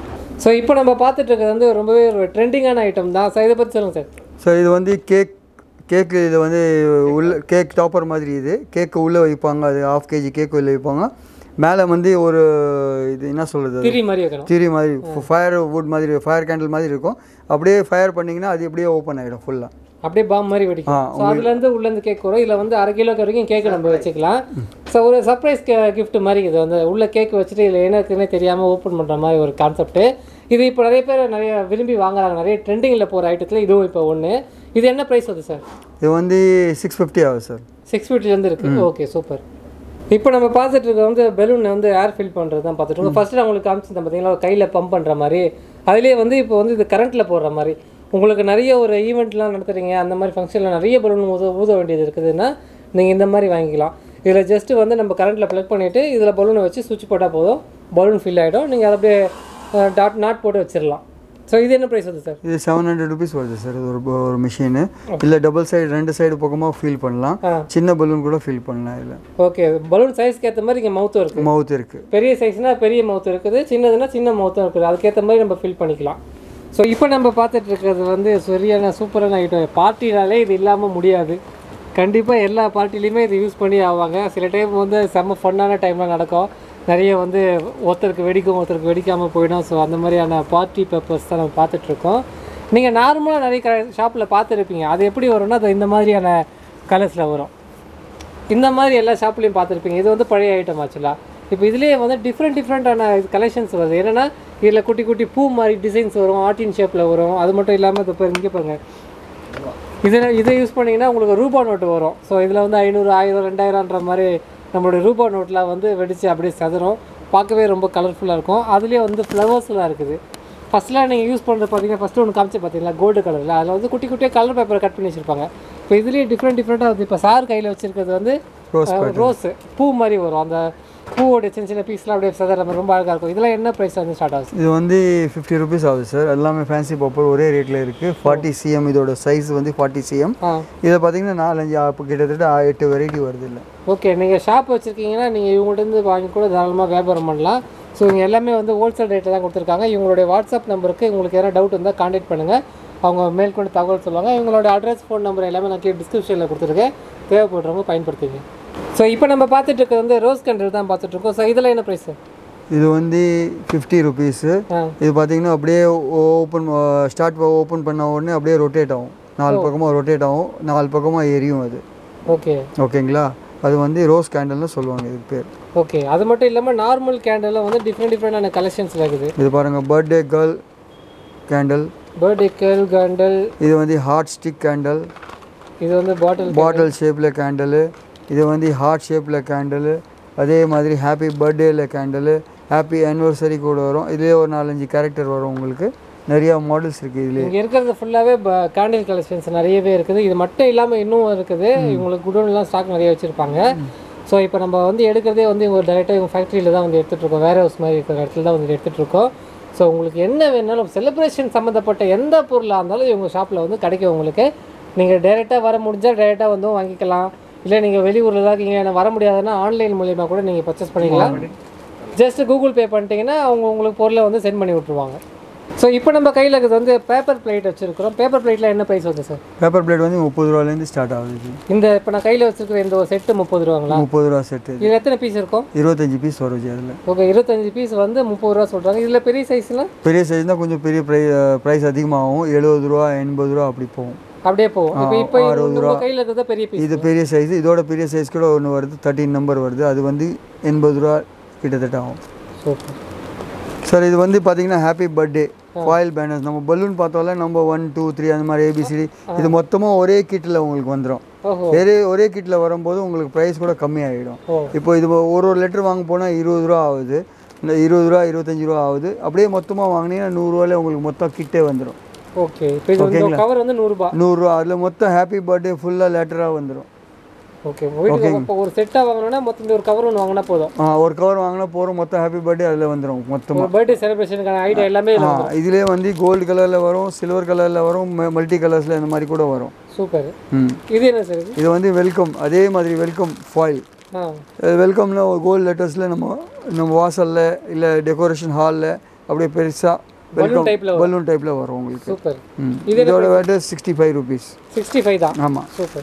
ஸோ இப்போ நம்ம பார்த்துட்டு இருக்கிறது வந்து ரொம்பவே ஒரு ட்ரெண்டிங்கான ஐட்டம் தான் சார் இதை பற்றி சொல்லுங்கள் சார் சார் இது வந்து கேக் கேக்கு இது வந்து உள்ள கேக் டாப்பர் மாதிரி இது கேக்கு உள்ளே வைப்பாங்க அது ஆஃப் கேஜி கேக் உள்ளே வைப்பாங்க மேலே வந்து ஒரு இது என்ன சொல்கிறது திரி மாதிரி வைக்கணும் திரி மாதிரி ஃபயர் வுட் மாதிரி ஃபயர் கேண்டில் மாதிரி இருக்கும் அப்படியே ஃபயர் பண்ணிங்கன்னா அது அப்படியே ஓப்பன் ஆகிடும் ஃபுல்லாக அப்படியே பாம் மாதிரி வெடிக்கும் ஆ, ஸோ அதுலேருந்து உள்ளேருந்து கேக் வரும் இதில் வந்து அரை கிலோக்கு வரைக்கும் கேக்கு நம்ம வச்சுக்கலாம் ஸோ ஒரு சர்ப்ரைஸ் gift மாதிரி இது வந்து உள்ள கேக் வச்சுட்டு இதில் என்ன இருக்குன்னே தெரியாமல் ஓப்பன் பண்ணுற மாதிரி ஒரு கான்செப்ட்டு இது இப்போ நிறைய பேர் நிறைய விரும்பி வாங்குறாங்க நிறைய ட்ரெண்டிங்கில் போகிற ஐட்டத்தில் இதுவும் இப்போ ஒன்று இது என்ன ப்ரைஸ் வருது சார் இது வந்து சிக்ஸ் ஃபிஃப்டி ஆகுது சார் சிக்ஸ் ஃபிஃப்டிலேருந்து இருக்குது ஓகே சூப்பர் இப்போ நம்ம பார்த்துட்டு இருக்க வந்து பெலூன் வந்து ஏர் ஃபில் பண்ணுறது தான் பார்த்துட்டு இருக்கோம் ஃபஸ்ட்டு நான் உங்களுக்கு காமிச்சிருந்தேன் பார்த்தீங்களா கையில் பம்ப் பண்ணுற மாதிரி அதுலேயே வந்து இப்போ வந்து இது கரண்ட்டில் போடுற மாதிரி உங்களுக்கு நிறைய ஒரு ஈவெண்ட்லாம் நடத்துறீங்க அந்த மாதிரி ஃபங்க்ஷனில் நிறைய பலூன் ஊத ஊத வேண்டியது இருக்குதுன்னா நீங்கள் இந்த மாதிரி வாங்கிக்கலாம் இதில் ஜஸ்ட்டு வந்து நம்ம கரண்ட்டில் ப்ளக் பண்ணிவிட்டு இதில் பலூனை வச்சு சுவிட்ச் போட்டால் போதும் பலூன் ஃபில் ஆகிடும் நீங்கள் அதை அப்படியே டாட் நாட் போட்டு வச்சிடலாம் ஸோ இது என்ன ப்ரைஸ் வருது சார் இது செவன் ஹண்ட்ரட் ருபீஸ் வருது சார் இது ஒரு ப- ஒரு மிஷினு இல்லை டபுள் சைடு ரெண்டு சைடு பக்கமாக ஃபீல் பண்ணலாம் ஆ. சின்ன பலூன் கூட ஃபீல் பண்ணலாம் இதில் ஓகே பலூன் சைஸ்க்கு ஏற்ற மாதிரி இங்கே மவுத்தும் இருக்குது மவுத் இருக்குது பெரிய சைஸ்னா பெரிய மவுத் இருக்குது சின்னதுன்னா சின்ன மவுத்தும் இருக்குது அதுக்கேற்ற மாதிரி நம்ம ஃபில் பண்ணிக்கலாம் ஸோ இப்போ நம்ம பார்த்துட்டு இருக்கிறது வந்து சரியான சூப்பரான ஐட்டம் பார்ட்டினாலே இது இல்லாமல் முடியாது கண்டிப்பாக எல்லா பார்ட்டிலையுமே இது யூஸ் பண்ணி ஆவாங்க சில டைம் வந்து செம்ம ஃபன்னான டைம்லாம் நடக்கும் நிறைய வந்து ஒருத்தருக்கு வெடிக்கும் ஒருத்தருக்கு வெடிக்காமல் போயிடும் ஸோ அந்த மாதிரியான பார்ட்டி பேப்பர்ஸ் தான் நம்ம பார்த்துட்ருக்கோம் நீங்கள் நார்மலாக நிறைய க ஷாப்பில் பார்த்துருப்பீங்க அது எப்படி வரும்னா அது இந்த மாதிரியான கலர்ஸில் வரும் இந்த மாதிரி எல்லா ஷாப்லேயும் பார்த்துருப்பீங்க இது வந்து பழைய ஐட்டம் ஆச்சுலா இப்போ இதுலேயே வந்து டிஃப்ரெண்ட் டிஃப்ரெண்ட்டான கலெக்ஷன்ஸ் வருது என்னென்னா இதில் குட்டி குட்டி பூ மாதிரி டிசைன்ஸ் வரும் ஆர்டின் ஷேப்பில் வரும் அது மட்டும் இல்லாமல் இது இப்போ இங்கே பாருங்க இதில் இதை யூஸ் பண்ணிங்கன்னா உங்களுக்கு ரூபா நோட்டு வரும் ஸோ இதில் வந்து ஐநூறு ஆயிரம் ரெண்டாயிரம்ன்ற மாதிரி நம்மளுடைய ரூபா நோட்லாம் வந்து வெடித்து அப்படியே சதுரும் பார்க்கவே ரொம்ப கலர்ஃபுல்லாக இருக்கும் அதுலேயே வந்து ஃப்ளவர்ஸ்லாம் இருக்குது ஃபஸ்ட்லாம் நீங்கள் யூஸ் பண்ணுறது பார்த்தீங்கன்னா ஃபஸ்ட்டு ஒன்று காமிச்சு பார்த்தீங்களா கோல்டு கலரில் அதில் வந்து குட்டி குட்டியாக கலர் பேப்பரை கட் பண்ணி வச்சுருப்பாங்க இப்போ இதுலேயே டிஃப்ரெண்ட் டிஃப்ரெண்ட்டாக வந்து இப்போ சார் கையில் வச்சுருக்கிறது வந்து ரோஸ் ரோஸ் பூ மாதிரி வரும் அந்த பூவோட சின்ன சின்ன பீஸ்லாம் அப்படியே சதுர மாதிரி ரொம்ப அழகாக இருக்கும் இதெல்லாம் என்ன ப்ரைஸ் வந்து ஸ்டார்ட் ஆகுது இது வந்து ஃபிஃப்டி ருபீஸ் ஆகுது சார் எல்லாமே ஃபேன்சி பாப்பர் ஒரே ரேட்டில் இருக்குது ஃபார்ட்டி சிஎம் இதோட சைஸ் வந்து ஃபார்ட்டி சிஎம் ஆ இதை பார்த்தீங்கன்னா நாலஞ்சு அப்போ கிட்டத்தட்ட ஆ- எட்டு வெரைட்டி வருது இல்லை ஓகே நீங்கள் ஷாப் வச்சுருக்கீங்கன்னா நீங்கள் இவங்கள்ட்ட வாங்கி கூட தாராளமாக வியாபாரம் பண்ணலாம் ஸோ இவங்க எல்லாமே வந்து ஹோல்சேல் ரேட்டில் தான் கொடுத்துருக்காங்க இவங்களுடைய வாட்ஸ்அப் நம்பருக்கு உங்களுக்கு எதனா டவுட் இருந்தால் காண்டாக்ட் பண்ணுங்கள் அவங்க மேற்கொண்டு தகவல் சொல்லுவாங்க இவங்களோட அட்ரஸ் ஃபோன் நம்பர் எல்லாமே நான் கீழே டிஸ்கிரிப்ஷனில் கொடுத்துருக்கேன் தேவைப்படுறவங்க பயன்படுத்திங்க ஸோ இப்போ நம்ம பார்த்துட்டு இருக்கிறது வந்து ரோஸ் கண்ட்ரி தான் பார்த்துட்டு இருக்கோம் ஸோ இதில் என்ன ப்ரைஸு இது வந்து ஃபிஃப்டி ருபீஸு ஆ இது பார்த்தீங்கன்னா அப்படியே ஓப்பன் ஸ்டார்ட் ஓப்பன் பண்ண உடனே அப்படியே ரொட்டேட் ஆகும் நாலு பக்கமாக ரொட்டேட் ஆகும் நாலு பக்கமாக எரியும் அது ஓகே ஓகேங்களா அது வந்து ரோஸ் கேண்டல்னு சொல்லுவாங்க இதுக்கு பேர் ஓகே அது மட்டும் இல்லாமல் நார்மல் கேண்டலில் வந்து டிஃப்ரெண்ட் டிஃப்ரெண்டான கலெக்ஷன்ஸ் இருக்குது இது பாருங்கள் birthday girl candle birthday girl candle இது வந்து ஹார்ட் ஸ்டிக் கேண்டல் இது வந்து பாட்டில் பாட்டில் ஷேப்பில் கேண்டலு இது வந்து ஹார்ட் ஷேப்பில் கேண்டலு அதே மாதிரி ஹாப்பி பர்த்டேயில் கேண்டலு ஹாப்பி ஆனிவர்சரி கூட வரும் இதுலேயே ஒரு நாலஞ்சு கேரக்டர் வரும் உங்களுக்கு நிறையா மாடல்ஸ் இருக்குது இதுலேயே இங்கே இருக்கிறது ஃபுல்லாகவே கேண்டில் கலெக்ஷன்ஸ் நிறையவே இருக்குது இது மட்டும் இல்லாமல் இன்னும் இருக்குது இவங்களுக்கு குடோன்லாம் ஸ்டாக் நிறைய வச்சுருப்பாங்க ஸோ இப்போ நம்ம வந்து எடுக்கிறதே வந்து இவங்க டேரெக்டாக இவங்க ஃபேக்ட்ரியில் தான் வந்து எடுத்துகிட்டு இருக்கோம் வேர் ஹவுஸ் மாதிரி இருக்கிற இடத்துல தான் வந்து எடுத்துகிட்டு இருக்கோம் ஸோ உங்களுக்கு என்ன வேணாலும் செலிப்ரேஷன் சம்மந்தப்பட்ட எந்த பொருளாக இருந்தாலும் இவங்க ஷாப்பில் வந்து கிடைக்கும் உங்களுக்கு நீங்கள் டேரெக்டாக வர முடிஞ்சால் டேரெக்டாக வந்து வாங்கிக்கலாம் இல்லை நீங்கள் வெளியூரில் தான் இருக்கீங்க வர முடியாதுன்னா ஆன்லைன் மூலியமா கூட நீங்கள் பர்ச்சேஸ் பண்ணிக்கலாம் ஜஸ்ட் கூகுள் பே பண்ணிட்டீங்கன்னா அவங்க உங்களுக்கு பொருளை வந்து சென்ட் பண்ணி விட்ருவாங்க ஸோ இப்போ நம்ம கையில் இருக்கிறது வந்து பேப்பர் பிளேட் வச்சுருக்கிறோம் பேப்பர் பிளேட்டில் என்ன ப்ரைஸ் வருது சார் பேப்பர் பிளேட் வந்து முப்பது ரூபாலேருந்து ஸ்டார்ட் ஆகுது இந்த இப்போ நான் கையில் வச்சிருக்கிற இந்த ஒரு செட்டு முப்பது ரூபாங்களா முப்பது ரூபா செட்டு இதில் எத்தனை பீஸ் இருக்கும் இருபத்தஞ்சி பீஸ் வரும் ஜி அதில் ஓகே இருபத்தஞ்சு பீஸ் வந்து முப்பது ரூபா சொல்கிறாங்க இதில் பெரிய சைஸ்லாம் பெரிய சைஸ் தான் கொஞ்சம் பெரிய ப்ரை ப்ரைஸ் அதிகமாகும் எழுபது ரூபா எண்பது ரூபா அப்படி போகும் அப்படியே போகும் இப்போ இப்போ உங்க கையில் இருக்கிறது பெரிய பீஸ் இது பெரிய சைஸ் இதோட பெரிய சைஸ் கூட ஒன்று வருது தேர்ட்டின் நம்பர் வருது அது வந்து எண்பது ரூபா கிட்டத்தட்ட ஆகும் சூப்பர் சார் இது வந்து பார்த்தீங்கன்னா ஹாப்பி பர்த்டே ஃபாயில் பேனர்ஸ் நம்ம பலூன் பார்த்தோம்ல நம்ம ஒன் டூ த்ரீ அந்த மாதிரி ஏபிசிடி இது மொத்தமாக ஒரே கிட்டில் உங்களுக்கு வந்துடும் ஓஹோ ஒரே ஒரே கிட்டில் வரும்போது உங்களுக்கு ப்ரைஸ் கூட கம்மியாகிடும் ஓ இப்போ இது ஒரு ஒரு லிட்டர் வாங்க போனால் இருபது ரூபா ஆகுது இந்த இருபது ரூபா இருபத்தஞ்சி ரூபா ஆகுது அப்படியே மொத்தமாக வாங்கினீங்கன்னா நூறுரூவாலே உங்களுக்கு மொத்தம் கிட்டே வந்துடும் ஓகே இப்போ இது வந்து கவர் வந்து நூறுரூபா நூறுரூவா அதில் மொத்தம் ஹாப்பி பர்த்டே ஃபுல்லாக லெட்டராக வந்துடும் ஓகே வீட்டுக்கு இப்போ ஒரு செட்டாக வாங்கினோன்னா மொத்தம் இந்த ஒரு கவர் ஒன்று வாங்கினா போதும் ஒரு கவர் வாங்கினா போகிறோம் மொத்தம் ஹாப்பி பர்த்டே அதில் வந்துடும் மொத்தமாக ஒரு பர்த்டே செலிப்ரேஷனுக்கான ஐடியா எல்லாமே ஆ இதுலேயே வந்து கோல்டு கலரில் வரும் சில்வர் கலரில் வரும் மல்டி கலர்ஸில் இந்த மாதிரி கூட வரும் சூப்பர் ம் இது என்ன சார் இது இது வந்து வெல்கம் அதே மாதிரி வெல்கம் ஃபாயில் ஆ வெல்கம்னா ஒரு கோல்டு லெட்டர்ஸில் நம்ம நம்ம வாசலில் இல்லை டெக்கரேஷன் ஹாலில் அப்படியே பெருசாக வெல்கம் typeல பலூன் டைப்பில் வரும் உங்களுக்கு சூப்பர் ம் இதோட வேட்டு sixty five rupees sixty five தான் ஆமாம் சூப்பர்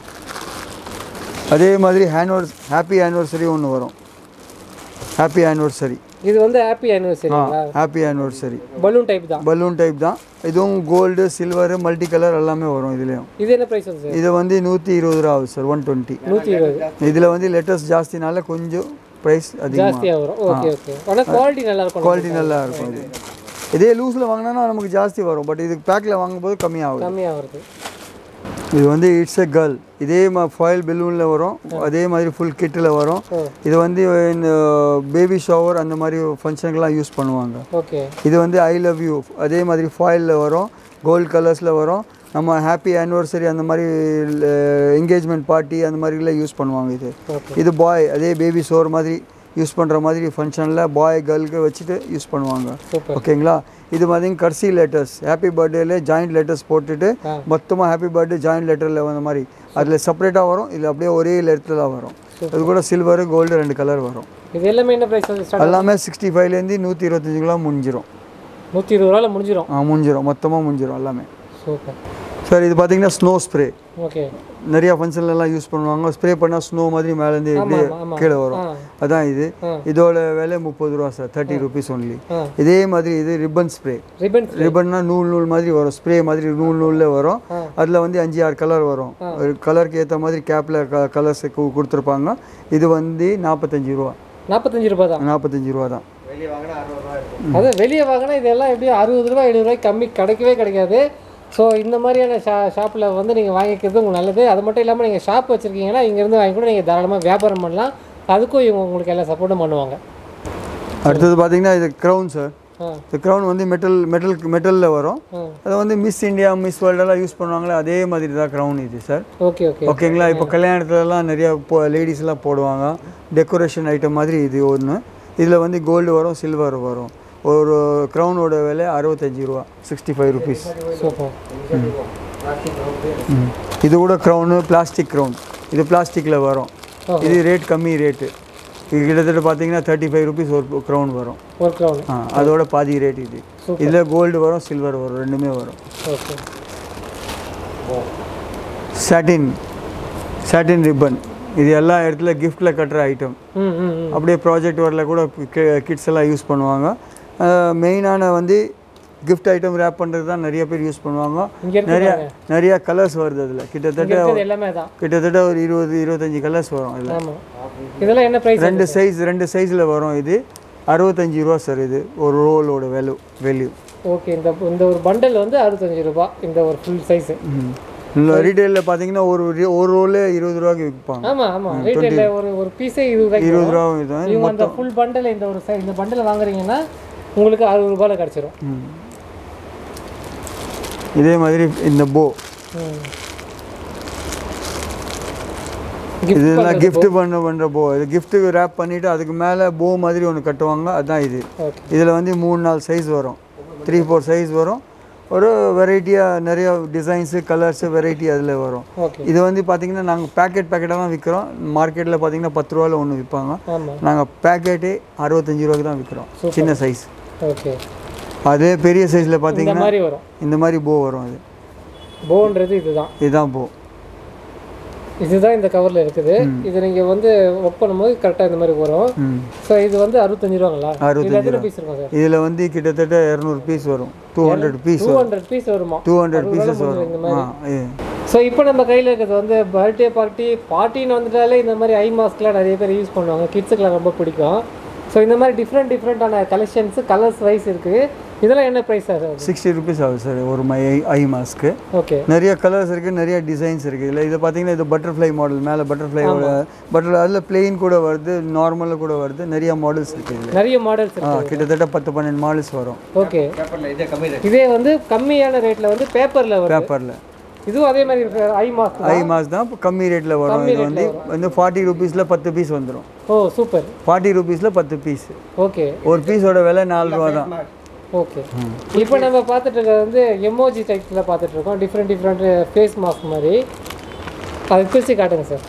அதே மாதிரி ஹேண்ட்வர்ஸ் ஹாப்பி ஆனிவர்சரி ஒன்று வரும் ஹாப்பி ஆனிவர்சரி இது வந்து ஹாப்பி ஆனிவர்சரிங்களா ஹாப்பி ஆனிவர்சரி பலூன் டைப் தான் பலூன் டைப் தான் இதுவும் கோல்டு சில்வர் மல்டி கலர் எல்லாமே வரும் இதுலேயும் இது என்ன ப்ரைஸ் வந்து சார் இது வந்து நூற்றி இருபது ரூபா ஆகுது சார் ஒன் டுவெண்ட்டி நூற்றி இருபது இதில் வந்து லெட்டர்ஸ் ஜாஸ்தினால கொஞ்சம் ப்ரைஸ் அதிகமாக ஜாஸ்தியாக வரும் ஓகே ஓகே ஆனால் குவாலிட்டி நல்லா இருக்கும் குவாலிட்டி நல்லா இருக்கும் இது இதே லூஸில் வாங்கினா நமக்கு ஜாஸ்தி வரும் பட் இது பேக்கில் வாங்கும்போது கம்மியாகும் கம்மியாக வருது இது வந்து இட்ஸ் எ கேர்ள் இதே மா ஃபாயில் பெலூனில் வரும் அதே மாதிரி ஃபுல் கிட்டில் வரும் ஓ இது வந்து இந்த பேபி ஷவர் அந்த மாதிரி ஃபங்க்ஷனுக்கெலாம் யூஸ் பண்ணுவாங்க ஓகே இது வந்து ஐ லவ் யூ அதே மாதிரி ஃபாயிலில் வரும் கோல்ட் கலர்ஸில் வரும் நம்ம ஹாப்பி ஆனிவர்சரி அந்த மாதிரி என்கேஜ்மெண்ட் பார்ட்டி அந்த மாதிரிலாம் யூஸ் பண்ணுவாங்க இது ஓகே இது பாய் அதே பேபி ஷோர் மாதிரி யூஸ் பண்ணுற மாதிரி ஃபங்க்ஷனில் பாய் கேர்ளுக்கு வச்சுட்டு யூஸ் பண்ணுவாங்க சூப்பர் ஓகேங்களா இது பார்த்தீங்கன்னா கர்சி லெட்டர்ஸ் ஹாப்பி பர்த்டேல ஜாயிண்ட் லெட்டர்ஸ் போட்டுட்டு ஆ. மொத்தமாக ஹாப்பி பர்த்டே ஜாயிண்ட் லெட்டரில் வந்த மாதிரி அதில் செப்பரேட்டாக வரும் இல்லை அப்படியே ஒரே லெட்டரில் தான் வரும் அது கூட சில்வர் கோல்டு ரெண்டு கலர் வரும் இது எல்லாமே என்ன ப்ரைஸ் வந்து ஸ்டார்ட் எல்லாமே சிக்ஸ்டி ஃபைவ்லேருந்து நூற்றி இருபத்தஞ்சுக்குலாம் முடிஞ்சிரும் நூற்றி இருபது ரூபாயில் முடிஞ்சிடும் ஆ முடிஞ்சிரும் மொத்தமாக முடிஞ்சிரும் எல்லாமே சூப்பர் சார் இது பார்த்தீங்கன்னா ஸ்னோ ஸ்ப்ரே ஓகே நிறையா ஃபங்க்ஷன்லலாம் யூஸ் பண்ணுவாங்க ஸ்ப்ரே பண்ணால் ஸ்னோ மாதிரி மேலேருந்து இப்படியே ஆமா, ஆமா. கீழே வரும் ஆ அதான் இது ஆ. இதோட விலை முப்பது ரூபா சார் தேர்ட்டி ருபீஸ் ஒன்லி ஆ இதே மாதிரி இது ரிப்பன் ஸ்ப்ரே ரிப்பன் ரிப்பன்னா நூல் நூல் மாதிரி வரும் ஸ்ப்ரே மாதிரி நூல் நூலில் வரும் ஆ. அதில் வந்து அஞ்சு ஆறு கலர் வரும் ஒரு கலருக்கு ஏற்ற மாதிரி கேப்பில் க கலர்ஸ் கொடுத்துருப்பாங்க இது வந்து நாற்பத்தஞ்சு ரூபா நாற்பத்தஞ்சு ரூபாய் தான் நாற்பத்தஞ்சு ரூபா தான் அது வெளியே வாங்கினா இதெல்லாம் எப்படியும் அறுபது ரூபாய் எழுபது ரூபாய் கம்மி கிடைக்கவே கிடைக்காது ஸோ இந்த மாதிரியான ஷா ஷாப்பில் வந்து நீங்கள் வாங்கிக்கிறது உங்களுக்கு நல்லது அது மட்டும் இல்லாமல் நீங்கள் ஷாப் வச்சுருக்கீங்கன்னா இங்கேருந்து வாங்கி கூட நீங்கள் தாராளமாக வியாபாரம் பண்ணலாம் அதுக்கும் இவங்க உங்களுக்கு எல்லா சப்போர்ட்டும் பண்ணுவாங்க அடுத்தது பார்த்தீங்கன்னா இது க்ரௌன் சார் ஆ இந்த க்ரௌன் வந்து மெட்டல் மெட்டல் மெட்டலில் வரும் ஆ அதை வந்து மிஸ் இந்தியா மிஸ் வேர்ல்டெல்லாம் யூஸ் பண்ணுவாங்களே அதே மாதிரி தான் க்ரௌன் இது சார் ஓகே ஓகே ஓகேங்களா இப்போ கல்யாணத்துலலாம் நிறையா போ லேடிஸ்லாம் போடுவாங்க டெக்கரேஷன் ஐட்டம் மாதிரி இது ஒன்று இதில் வந்து கோல்டு வரும் சில்வர் வரும் ஒரு க்ரௌனோட விலை அறுபத்தஞ்சி ரூபா சிக்ஸ்டி ஃபைவ் ருபீஸ் சூப்பர் இது கூட க்ரௌனு பிளாஸ்டிக் க்ரௌன் இது பிளாஸ்டிக்கில் வரும் ஓஹோ. இது ரேட் கம்மி ரேட்டு இது கிட்டத்தட்ட பார்த்தீங்கன்னா தேர்ட்டி ஃபைவ் ருபீஸ் ஒரு க்ரௌன் வரும் ஒரு க்ரௌன் ஆ அதோட பாதி ரேட் இது Super. இதில் கோல்டு வரும் சில்வர் வரும் ரெண்டுமே வரும் ஓகே சாட்டின் சாட்டின் ரிப்பன் இது எல்லா இடத்துல கிஃப்ட்டில் கட்டுற ஐட்டம் ம் ம் ம் அப்படியே ப்ராஜெக்ட் ஒர்க்கில் கூட கிட்ஸ் எல்லாம் யூஸ் பண்ணுவாங்க மெயினான வந்து கிஃப்ட் ஐட்டம் ரேப் பண்ணுறது தான் நிறைய பேர் யூஸ் பண்ணுவாங்க இங்கே இருக்கு நிறைய பாருங்க. நிறைய கலர்ஸ் வருது அதில் கிட்டத்தட்ட இங்க இருக்கிறது எல்லாமே தான் கிட்டத்தட்ட ஒரு இருபது இருபத்தஞ்சி கலர்ஸ் வரும் அதில் ஆமாம் இதெல்லாம் என்ன ப்ரைஸ் ரெண்டு சைஸ் ரெண்டு சைஸில் வரும் இது அறுபத்தஞ்சி ரூபா சார் இது ஒரு ரோலோட வேல்யூ வேல்யூ ஓகே இந்த இந்த ஒரு பண்டல் வந்து அறுபத்தஞ்சு ரூபாய் இந்த ஒரு ஃபுல் சைஸு ரீட்டைலில் பார்த்தீங்கன்னா ஒரு re- ஒரு ரோலே இருபது ரூபாய்க்கு விற்பாங்க ஆமா ஆமா ரீட்டைலில் ஒரு ஒரு பீஸே இருபது ரூபாய்க்கு இருபது வரும். ரூபா இதுதான் இவங்க அந்த ஃபுல் பண்டல் இந்த ஒரு சை- இந்த பண்டல் வாங்குறீங்கன்னா உங்களுக்கு அறுபது ரூபாயில் கிடச்சிரும் ம். இதே மாதிரி இந்த போ இதெல்லாம் gift பண்ண பண்ணுற போ இது கிஃப்ட்டுக்கு ரேப் பண்ணிவிட்டு அதுக்கு மேலே போ மாதிரி ஒன்று கட்டுவாங்க அதுதான் இது ஓகே இதில் வந்து மூணு நாலு சைஸ் வரும் த்ரீ ஃபோர் சைஸ் வரும் ஒரு வெரைட்டியாக நிறைய டிசைன்ஸு கலர்ஸு வெரைட்டி அதில் வரும் ஓகே இது வந்து பார்த்தீங்கன்னா நாங்கள் பேக்கெட் பேக்கெட்டாக தான் விற்கிறோம் மார்க்கெட்டில் பார்த்தீங்கன்னா பத்து ரூபாயில் ஒன்று விற்பாங்க ஆமாம் நாங்கள் பேக்கெட்டே அறுபத்தஞ்சு ரூபாய்க்கு தான் விற்கிறோம் சின்ன சைஸ் ஓகே அதே பெரிய சைஸில் இந்த பார்த்தீங்கன்னா மாதிரி வரும் இந்த மாதிரி போ வரும் அது போன்றது இதுதான் இதுதான் போ இதுதான் இந்த கவரில் இருக்குது இது நீங்கள் வந்து ஒர்க் பண்ணும்போது கரெக்டாக இந்த மாதிரி வரும் ம் ஸோ இது வந்து அறுபத்தஞ்சு ரூபாங்களா இது எத்தனை பீஸ் இருக்கும் சார் இதில் வந்து கிட்டத்தட்ட இரநூறு பீஸ் வரும் two hundred piece two hundred piece வருமா டூ ஹண்ட்ரட் பீசஸ் இந்த வரும் ஆ இது ஸோ இப்போ நம்ம கையில் இருக்கிறது வந்து பர்த்டே பார்ட்டி பார்ட்டின்னு வந்துட்டாலே இந்த மாதிரி ஐ மாஸ்க்லாம் நிறைய பேர் யூஸ் பண்ணுவாங்க கிட்ஸுக்குலாம் ரொம்ப பிடிக்கும் ஸோ இந்த மாதிரி டிஃப்ரெண்ட் டிஃப்ரெண்ட்டான கலெக்ஷன்ஸு கலர்ஸ் வைஸ் இருக்குது இதெல்லாம் என்ன ப்ரைஸ் சார் சிக்ஸ்டி ருபீஸ் ஆகுது சார் ஒரு மை ஐ மாஸ்க்கு ஓகே நிறைய கலர்ஸ் இருக்குது நிறைய டிசைன்ஸ் இருக்குது இதில் இது பார்த்தீங்கன்னா இது பட்டர்ஃப்ளை மாடல் மேலே பட்டர்ஃப்ளையோட பட்டர் அதில் பிளெயின் கூட வருது நார்மலாக கூட வருது நிறைய மாடல்ஸ் இருக்குது இதில் நிறைய மாடல்ஸ் ஆ கிட்டத்தட்ட பத்து பன்னெண்டு மாடல்ஸ் வரும் ஓகே இதே வந்து கம்மியான ரேட்டில் வந்து பேப்பரில் வரும் பேப்பரில் இதுவும் அதே மாதிரி இருக்கு ஐ மாஸ்க் ஐ மாஸ் தான் கம்மி ரேட்டில் வரும் இது வந்து வந்து ஃபார்ட்டி ருபீஸில் பத்து பீஸ் வந்துடும் ஓ சூப்பர் ஃபார்ட்டி ருபீஸில் பத்து பீஸ் ஓகே ஒரு பீஸோட விலை நாலு ரூபா தான் ஓகே இப்போ நம்ம பார்த்துட்டு இருக்கிறது வந்து எமோஜி டைப்ஸில் பார்த்துட்டு இருக்கோம் டிஃப்ரெண்ட் டிஃப்ரெண்ட் ஃபேஸ் மாஸ்க் மாதிரி அது பிரித்து காட்டுங்க சார்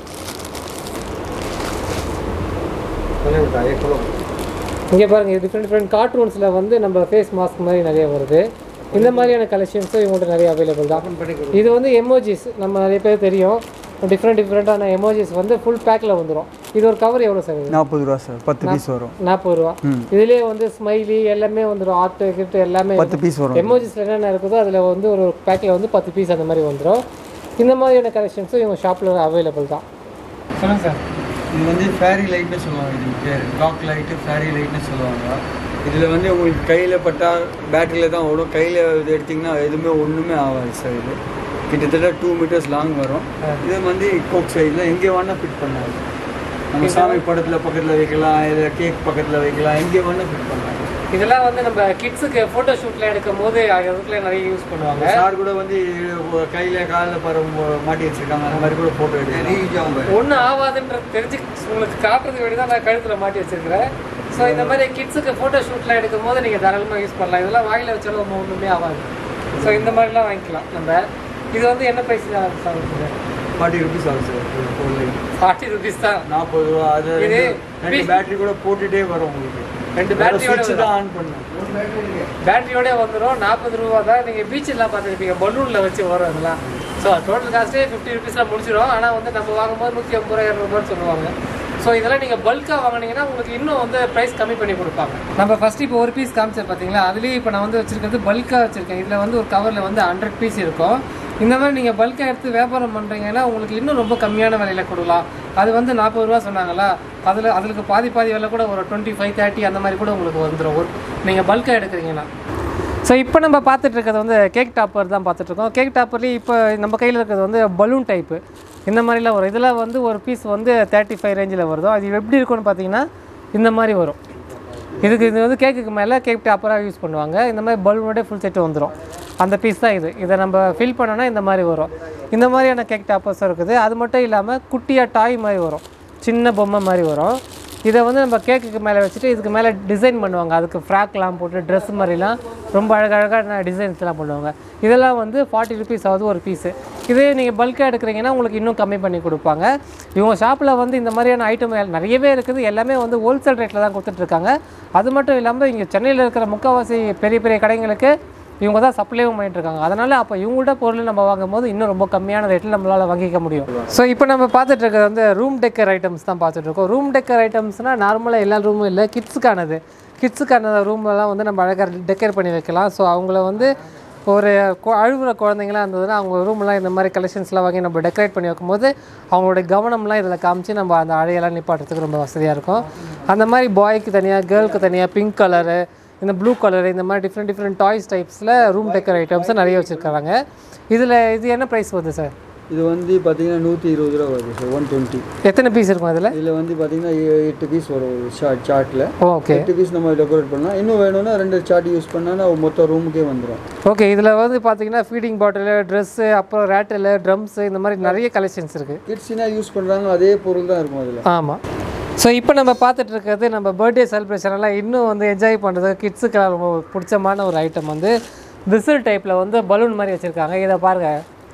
இங்கே பாருங்கள் டிஃப்ரெண்ட் டிஃப்ரெண்ட் கார்ட்டூன்ஸில் வந்து நம்ம ஃபேஸ் மாஸ்க் மாதிரி நிறைய வருது இந்த மாதிரியான கலெக்ஷன்ஸும் இவங்கள்ட்ட நிறைய அவைலபிள் தான் இது வந்து எமோஜிஸ் நம்ம நிறைய பேர் தெரியும் டிஃப்ரெண்ட் டிஃப்ரெண்ட்டான எமோஜிஸ் வந்து ஃபுல் பேக்கில் வந்துடும் இது ஒரு கவர் எவ்வளோ சார் இது நாற்பது ரூபா சார் பத்து பீஸ் வரும் நாற்பது ரூபா இதுலேயே வந்து ஸ்மைலி எல்லாமே வந்துடும் ஆர்ட் கிஃப்ட் எல்லாமே பத்து பீஸ் வரும் எமோஜிஸில் என்னென்ன இருக்குதோ அதில் வந்து ஒரு பேக்கில் வந்து பத்து பீஸ் அந்த மாதிரி வந்துடும் இந்த மாதிரியான கலெக்ஷன்ஸும் இவங்க ஷாப்பில் அவைலபிள் தான் சொல்லுங்கள் சார் இது வந்து ஃபேரி லைட்னு சொல்லுவாங்க இதுக்கு பேர் டாக் லைட்டு ஃபேரி லைட்னு சொல்லுவாங்க இதில் வந்து உங்களுக்கு கையில் பட்டால் பேட்டரியில் தான் ஓடும் கையில் இது எடுத்திங்கன்னா எதுவுமே ஒன்றுமே ஆகாது சார் இது கிட்டத்தட்ட டூ மீட்டர்ஸ் லாங் வரும் இது வந்து கோக் சைடில் எங்கே வேணால் ஃபிட் பண்ணாது நம்ம சாமி படத்தில் பக்கத்தில் வைக்கலாம் இல்லை கேக் பக்கத்தில் வைக்கலாம் எங்கே வேணால் ஃபிட் பண்ணலாம் இதெல்லாம் வந்து நம்ம கிட்ஸுக்கு ஃபோட்டோ ஷூட்டில் எடுக்கும் போது அதுக்குள்ள நிறைய யூஸ் பண்ணுவாங்க சார் கூட வந்து கையில் காலில் பர மாட்டி வச்சிருக்காங்க அந்த மாதிரி கூட ஃபோட்டோ எடுக்கலாம் ஒன்றும் ஆகாதுன்றது தெரிஞ்சு உங்களுக்கு காட்டுறதுக்கு வேண்டி தான் நான் கழுத்தில் மாட்டி வச்சிருக்கிறேன் ஸோ இந்த மாதிரி கிட்ஸுக்கு ஃபோட்டோ ஷூட்டில் எடுக்கும் போது நீங்கள் தாராளமாக யூஸ் பண்ணலாம் இதெல்லாம் வாயில் வச்சாலும் ஒன்றுமே ஆகாது ஸோ இந்த மாதிரிலாம் வாங்கிக்கலாம் நம்ம இது வந்து என்ன ப்ரைஸ் சார் ஃபார்ட்டி ருபீஸ் ஆகும் sir four light forty rupees தான் நாற்பது ரூபா அது இது ரெண்டு- ரெண்டு பேட்டரி கூட போட்டுட்டே வரும் உங்களுக்கு ரெண்டு வேற பேட்டரியோட switch தான் ஆன் பண்ணும் பேட்டரியோட வந்துடும் நாற்பது ரூபா தான் நீங்கள் பீச்செல்லாம் பார்த்துருப்பீங்க பலூனில் வச்சு வரும் அதெல்லாம் ஸோ டோட்டல் காஸ்ட்டே ஃபிஃப்டி ருபீஸில் முடிச்சிடும் ஆனால் வந்து நம்ம வாங்கும்போது நூற்றி ஐம்பது ரூபா இரநூறுபான்னு சொல்லுவாங்க ஸோ இதெல்லாம் நீங்கள் பல்காக வாங்குனீங்கன்னா உங்களுக்கு இன்னும் வந்து ப்ரைஸ் கம்மி பண்ணி கொடுப்பாங்க நம்ம ஃபர்ஸ்ட் இப்போ ஒரு பீஸ் காமிச்சேன் பார்த்தீங்களா அதுலேயே இப்போ நான் வந்து வச்சிருக்கிறது பல்காக வச்சிருக்கேன் இதில் வந்து ஒரு கவரில் வந்து ஹண்ட்ரட் பீஸ் இருக்கும் இந்த மாதிரி நீங்கள் பல்காக எடுத்து வியாபாரம் பண்ணுறீங்கன்னா உங்களுக்கு இன்னும் ரொம்ப கம்மியான விலையில் கொடுக்கலாம் அது வந்து நாற்பது ரூபா சொன்னாங்களா அதில் அதுக்கு பாதி பாதி விலை கூட ஒரு டுவெண்ட்டி ஃபைவ் தேர்ட்டி அந்த மாதிரி கூட உங்களுக்கு வந்துடும் ஒரு நீங்கள் பல்காக எடுக்கிறீங்கன்னா ஸோ இப்போ நம்ம பார்த்துட்டு இருக்கிறது வந்து கேக் டாப்பர் தான் பார்த்துட்டு இருக்கோம் கேக் டாப்பர்லேயே இப்போ நம்ம கையில் இருக்கிறது வந்து பலூன் டைப்பு இந்த மாதிரிலாம் வரும் இதில் வந்து ஒரு பீஸ் வந்து தேர்ட்டி ஃபைவ் ரேஞ்சில் வருதோ அது எப்படி இருக்கும்னு பார்த்தீங்கன்னா இந்த மாதிரி வரும் இதுக்கு இது வந்து கேக்குக்கு மேலே கேக் டாப்பராக யூஸ் பண்ணுவாங்க இந்த மாதிரி பலூனோட ஃபுல் செட்டு வந்துடும் அந்த பீஸ் தான் இது இதை நம்ம ஃபில் பண்ணோன்னா இந்த மாதிரி வரும் இந்த மாதிரியான கேக் டாப்பர்ஸும் இருக்குது அது மட்டும் இல்லாமல் குட்டியாக டாய் மாதிரி வரும் சின்ன பொம்மை மாதிரி வரும் இதை வந்து நம்ம கேக்குக்கு மேலே வச்சுட்டு இதுக்கு மேலே டிசைன் பண்ணுவாங்க அதுக்கு ஃப்ராக்லாம் போட்டு ட்ரெஸ் மாதிரிலாம் ரொம்ப அழகழகான டிசைன்ஸ்லாம் பண்ணுவாங்க இதெல்லாம் வந்து ஃபார்ட்டி ருபீஸ் ஆகுது ஒரு பீஸு இதே நீங்கள் பல்காக எடுக்கிறீங்கன்னா உங்களுக்கு இன்னும் கம்மி பண்ணி கொடுப்பாங்க இவங்க ஷாப்பில் வந்து இந்த மாதிரியான ஐட்டம் நிறையவே இருக்குது எல்லாமே வந்து ஹோல்சேல் ரேட்டில் தான் கொடுத்துட்ருக்காங்க அது மட்டும் இல்லாமல் இங்கே சென்னையில் இருக்கிற முக்கால்வாசி பெரிய பெரிய கடைங்களுக்கு இவங்க தான் சப்ளைவும் பண்ணிட்டு இருக்காங்க அதனால் அப்போ இவங்கள்ட்ட பொருள் நம்ம வாங்கும்போது இன்னும் ரொம்ப கம்மியான ரேட்டில் நம்மளால் வாங்கிக்க முடியும் ஸோ இப்போ நம்ம பார்த்துட்டு இருக்கிறது வந்து ரூம் டெக்கர் ஐட்டம்ஸ் தான் பார்த்துட்டு இருக்கோம் ரூம் டெக்கர் ஐட்டம்ஸ்னால் நார்மலாக எல்லா ரூமும் இல்லை கிட்ஸுக்கானது கிட்ஸுக்கான ரூம்லாம் வந்து நம்ம அழகாக டெக்கர் பண்ணி வைக்கலாம் ஸோ அவங்கள வந்து ஒரு கு- அழுகுற குழந்தைங்களாம் இருந்ததுன்னா அவங்க ரூம்லாம் இந்த மாதிரி கலெக்ஷன்ஸ்லாம் வாங்கி நம்ம டெக்கரேட் பண்ணி வைக்கும்போது அவங்களோட கவனம்லாம் இதில் காமிச்சு நம்ம அந்த அழையெல்லாம் நிப்பாட்டுறதுக்கு ரொம்ப வசதியாக இருக்கும் அந்த மாதிரி பாய்க்கு தனியாக கேர்ளுக்கு தனியாக பிங்க் கலரு இந்த ப்ளூ கலர் இந்த மாதிரி டிஃப்ரெண்ட் டிஃப்ரெண்ட் டாய்ஸ் டைப்ஸில் ரூம் டெக்கர் ஐட்டம்ஸ் நிறைய வச்சுருக்காங்க இதில் இது என்ன ப்ரைஸ் வருது சார் இது வந்து பார்த்தீங்கன்னா நூற்றி இருபது ரூபா வருது சார் ஒன் டுவெண்ட்டி எத்தனை பீஸ் இருக்கும் அதில் இதில் வந்து பார்த்தீங்கன்னா எ- எட்டு பீஸ் வரும் ஒரு ஷார்ட் சார்ட்டில் ஓகே எட்டு பீஸ் நம்ம டெக்கரேட் பண்ணலாம் இன்னும் வேணும்னா ரெண்டு சார்ட் யூஸ் பண்ணால் மொத்த ரூமுக்கே வந்துடும் ஓகே இதில் வந்து பார்த்தீங்கன்னா ஃபீடிங் பாட்டிலு ட்ரெஸ்ஸு அப்புறம் ரேட்டில் ட்ரம்ஸு இந்த மாதிரி நிறைய கலெக்ஷன்ஸ் இருக்குது கிட்ஸ்னா யூஸ் பண்ணுறாங்க அதே பொருள் தான் இருக்கும் அதில் ஆமாம் ஸோ இப்போ நம்ம பார்த்துட்டு இருக்கிறது நம்ம பர்த்டே செலிப்ரேஷன் எல்லாம் இன்னும் வந்து என்ஜாய் பண்ணுறது கிட்ஸுக்கெல்லாம் ரொம்ப பிடிச்சமான ஒரு ஐட்டம் வந்து விசில் டைப்பில் வந்து பலூன் மாதிரி வச்சுருக்காங்க இதை பாருங்க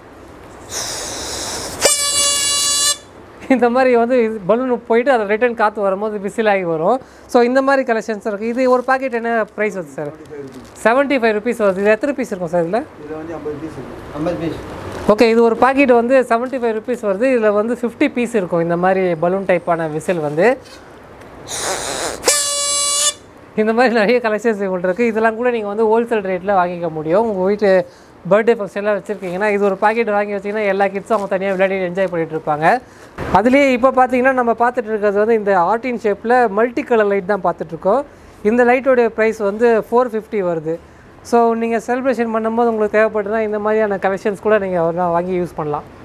இந்த மாதிரி வந்து பலூன் போயிட்டு அதை ரிட்டர்ன் காற்று வரும்போது விசில் ஆகி வரும் ஸோ இந்த மாதிரி கலெக்ஷன்ஸ் இருக்குது இது ஒரு பாக்கெட் என்ன ப்ரைஸ் வருது சார் செவன்ட்டி ஃபைவ் ருபீஸ் வருது இது எத்தனை பீஸ் இருக்கும் சார் இதில் இதில் வந்து ஐம்பது பீஸ் இருக்கும் ஐம்பது பீஸ் ஓகே இது ஒரு பாக்கெட் வந்து செவன்ட்டி ஃபைவ் ருபீஸ் வருது இதில் வந்து ஃபிஃப்டி பீஸ் இருக்கும் இந்த மாதிரி பலூன் டைப்பான விசில் வந்து இந்த மாதிரி நிறைய கலெக்ஷன்ஸ் இவங்கள்ட்ட இருக்குது இதெல்லாம் கூட நீங்கள் வந்து ஹோல்சேல் ரேட்டில் வாங்கிக்க முடியும் உங்கள் வீட்டு பர்த்டே ஃபங்க்ஷன்லாம் வச்சுருக்கீங்கன்னா இது ஒரு பாக்கெட் வாங்கி வச்சிங்கன்னா எல்லா கிட்ஸும் அவங்க தனியாக விளையாடி என்ஜாய் பண்ணிட்டு இருப்பாங்க அதுலேயே இப்போ பார்த்தீங்கன்னா நம்ம பார்த்துட்டு இருக்கிறது வந்து இந்த ஆர்டின் ஷேப்பில் மல்டி கலர் லைட் தான் பார்த்துட்ருக்கோம் இந்த லைட்டோடைய ப்ரைஸ் வந்து ஃபோர் ஃபிஃப்டி வருது ஸோ நீங்கள் செலிப்ரேஷன் பண்ணும்போது உங்களுக்கு தேவைப்பட்டுனா இந்த மாதிரியான கலெக்ஷன்ஸ் கூட நீங்கள் வாங்கி யூஸ் பண்ணலாம்